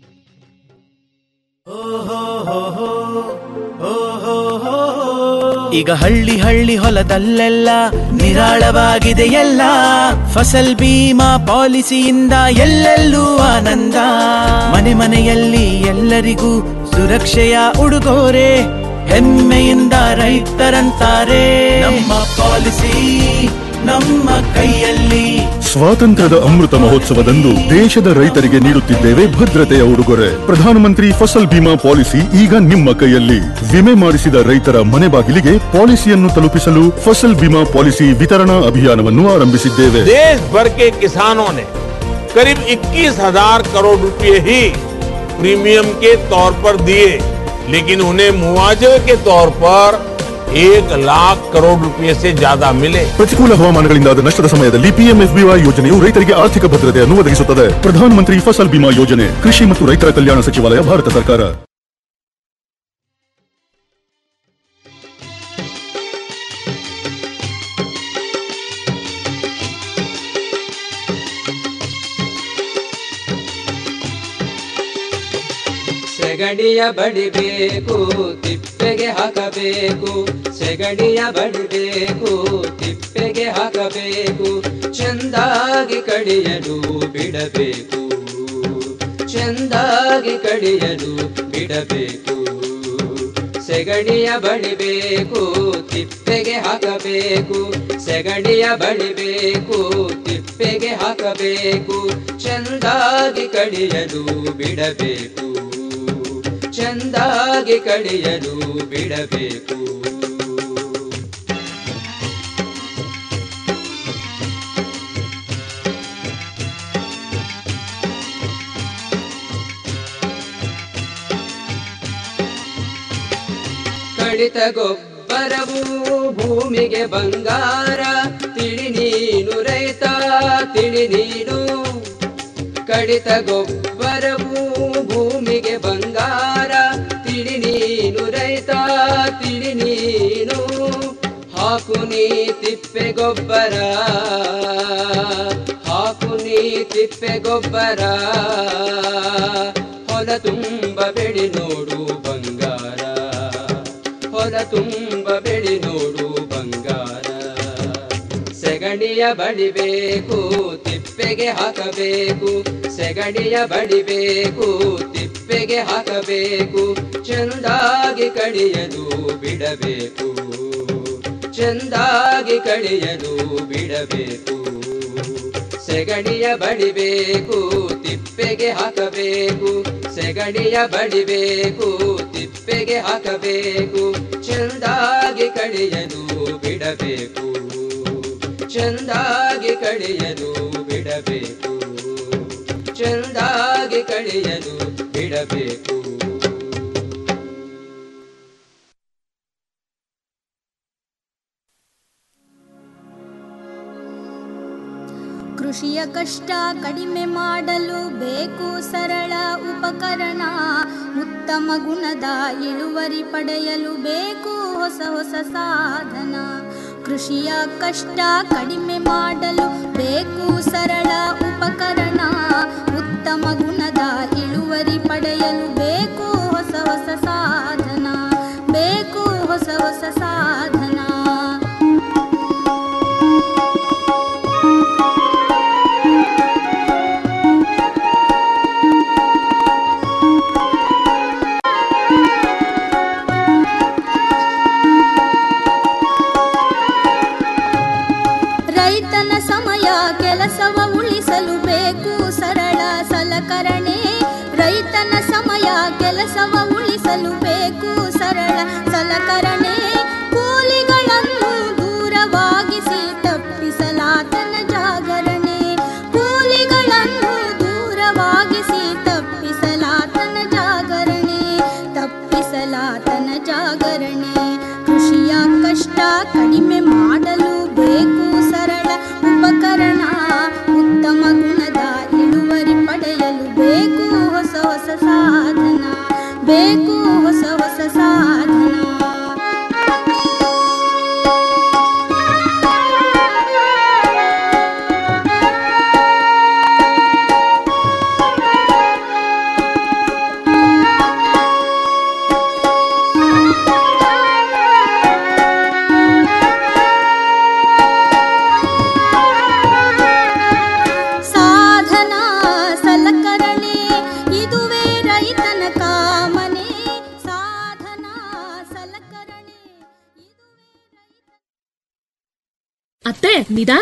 ಓ ಹೋ ಹೋ ಹೋ ಓ ಹೋ ಹೋ ಹೋ ಈಗ ಹಳ್ಳಿ ಹಳ್ಳಿ ಹೊಲದಲ್ಲೆಲ್ಲ ನಿರಾಳವಾಗಿದೆ ಎಲ್ಲ ಫಸಲ್ ಬೀಮಾ ಪಾಲಿಸಿಯಿಂದ ಎಲ್ಲೆಲ್ಲೂ ಆನಂದ ಮನೆ ಮನೆಯಲ್ಲಿ ಎಲ್ಲರಿಗೂ ಸುರಕ್ಷೆಯ ಉಡುಗೊರೆ ಹೆಮ್ಮೆಯಿಂದ ರೈತರಂತಾರೆ ನಮ್ಮ ಪಾಲಿಸಿ ನಮ್ಮ ಕೈಯಲ್ಲಿ ಸ್ವಾತಂತ್ರ್ಯದ ಅಮೃತ ಮಹೋತ್ಸವದಂದು ದೇಶದ ರೈತರಿಗೆ ನೀಡುತ್ತಿದ್ದೇವೆ ಭದ್ರತೆಯ ಉಡುಗೊರೆ ಪ್ರಧಾನಮಂತ್ರಿ ಫಸಲ್ ಬಿಮಾ ಪಾಲಿಸಿ ಈಗ ನಿಮ್ಮ ಕೈಯಲ್ಲಿ ವಿಮೆ ಮಾಡಿಸಿದ ರೈತರ ಮನೆ ಬಾಗಿಲಿಗೆ ಪಾಲಿಸಿಯನ್ನು ತಲುಪಿಸಲು ಫಸಲ್ ಬಿಮಾ ಪಾಲಿಸಿ ವಿತರಣಾ ಅಭಿಯಾನವನ್ನು ಆರಂಭಿಸಿದ್ದೇವೆ देश भर के किसानों ने करीब 21,000 करोड़ रुपए ही प्रीमियम के तौर पर दिए लेकिन उन्हें मुआवजे के तौर पर एक लाख करोड़ रुपए से ज्यादा मिले ಪ್ರತಿಕೂಲ ಹವಾಮಾನಗಳಿಂದಾದ ನಷ್ಟದ ಸಮಯದಲ್ಲಿ ಪಿಎಂಎಫ್ಬಿವೈ ಯೋಜನೆಯು ರೈತರಿಗೆ ಆರ್ಥಿಕ ಭದ್ರತೆಯನ್ನು ಒದಗಿಸುತ್ತದೆ ಪ್ರಧಾನಮಂತ್ರಿ ಫಸಲ್ ಬಿಮಾ ಯೋಜನೆ ಕೃಷಿ ಮತ್ತು ರೈತರ ಕಲ್ಯಾಣ ಸಚಿವಾಲಯ ಭಾರತ ಸರ್ಕಾರ ಸೆಗಡಿಯ ಬಡಿಬೇಕು ತಿಪ್ಪೆಗೆ ಹಾಕಬೇಕು ಸೆಗಡಿಯ ಬಡಿಬೇಕು ತಿಪ್ಪೆಗೆ ಹಾಕಬೇಕು ಚೆಂದಾಗಿ ಕಡಿಯಲು ಬಿಡಬೇಕು ಚೆಂದಾಗಿ ಕಡಿಯಲು ಬಿಡಬೇಕು ಸೆಗಡಿಯ ಬಡಿಬೇಕು ತಿಪ್ಪೆಗೆ ಹಾಕಬೇಕು ಸೆಗಡಿಯ ಬಡಿಬೇಕು ತಿಪ್ಪೆಗೆ ಹಾಕಬೇಕು ಚೆಂದಾಗಿ ಕಡಿಯಲು ಬಿಡಬೇಕು ಚೆಂದಾಗಿ ಕಡಿಯಲು ಬಿಡಬೇಕು ಕಡಿತ ಗೊಬ್ಬರವು ಭೂಮಿಗೆ ಬಂಗಾರ ತಿಳಿ ನೀನು ರೈತ ತಿಳಿ ನೀನು ಕಡಿತ ಗೊಬ್ಬರವು ಭೂಮಿಗೆ ಬಂಗಾರ ತಿಳಿ ನೀನು ರೈತ ತಿಳಿ ನೀನು ಹಾಕು ನೀ ತಿಪ್ಪೆ ಗೊಬ್ಬರ ಹಾಕು ನೀ ತಿಪ್ಪೆ ಗೊಬ್ಬರ ಹೊಲ ತುಂಬ ಬೆಳಿ ನೋಡು ಬಂಗಾರ ಹೊಲ ತುಂಬ ಬೆಳಿ ನೋಡು ಬಂಗಾರ ಸೆಗಣಿಯ ಬಡಿಬೇಕು ತಿಪ್ಪೆಗೆ ಹಾಕಬೇಕು ಸೆಗಣಿಯ ಬಡಿಬೇಕು ತಿಪ್ಪೆಗೆ ಹಾಕಬೇಕು ಚೆಂದಾಗಿ ಕಡಿಯಲು ಬಿಡಬೇಕು ಚೆಂದಾಗಿ ಕಡಿಯಲು ಬಿಡಬೇಕು ಸೆಗಣಿಯ ಬಡಿಬೇಕು ತಿಪ್ಪೆಗೆ ಹಾಕಬೇಕು ಸೆಗಣಿಯ ಬಡಿಬೇಕು ತಿಪ್ಪೆಗೆ ಹಾಕಬೇಕು ಚೆಂದಾಗಿ ಕಡಿಯಲು ಬಿಡಬೇಕು ಚೆಂದಾಗಿ ಕಡಿಯಲು ಬಿಡಬೇಕು ಚೆಂದಾಗಿ ಕಡಿಯಲು ಬಿಡಬೇಕು ಕೃಷಿಯ ಕಷ್ಟ ಕಡಿಮೆ ಮಾಡಲು ಬೇಕು ಸರಳ ಉಪಕರಣ ಉತ್ತಮ ಗುಣದ ಇಳುವರಿ ಪಡೆಯಲು ಬೇಕು ಹೊಸ ಹೊಸ ಸಾಧನ ಕೃಷಿಯ ಕಷ್ಟ ಕಡಿಮೆ ಮಾಡಲು ಬೇಕು ಸರಳ ಉಪಕರಣ ಉತ್ತಮ ಗುಣದ ಇಳುವರಿ ಪಡೆಯಲು ಬೇಕು ಹೊಸ ಹೊಸ ಸಾಧನ ಬೇಕು ಹೊಸ ಹೊಸ ಸಾಧನ ರೈತನ ಸಮಯ ಕೆಲಸವ ಉಳಿಸಲು ಬೇಕು ಸರಳ ಸಲಕರಣೆ ರೈತನ ಸಮಯ ಕೆಲಸವ ಉಳಿಸಲು ಬೇಕು ಸರಳ ಸಲಕರಣೆ ಕೂಲಿಗಳನ್ನು ದೂರವಾಗಿಸಿ ತಪ್ಪಿಸಲಾತನ ಜಾಗರಣೆ ಕೂಲಿಗಳನ್ನು ದೂರವಾಗಿಸಿ ತಪ್ಪಿಸಲಾತನ ಜಾಗರಣೆ ತಪ್ಪಿಸಲಾತನ ಜಾಗರಣೆ ಕೃಷಿಯ ಕಷ್ಟ ಕಡಿಮೆ ಮಾಡಲು ಬೇಕು ಸರಳ ಉಪಕರಣ ಉತ್ತಮ ಗುಣದ ಇಳುವರಿ ಪಡೆಯಲು ಬೇಕು ಹೊಸ ಹೊಸ ಸಾಧನ ಬೇಕು ಹೊಸ ಹೊಸ ಸಾಧನ ಅತ್ತೆ ನಿಧಾನ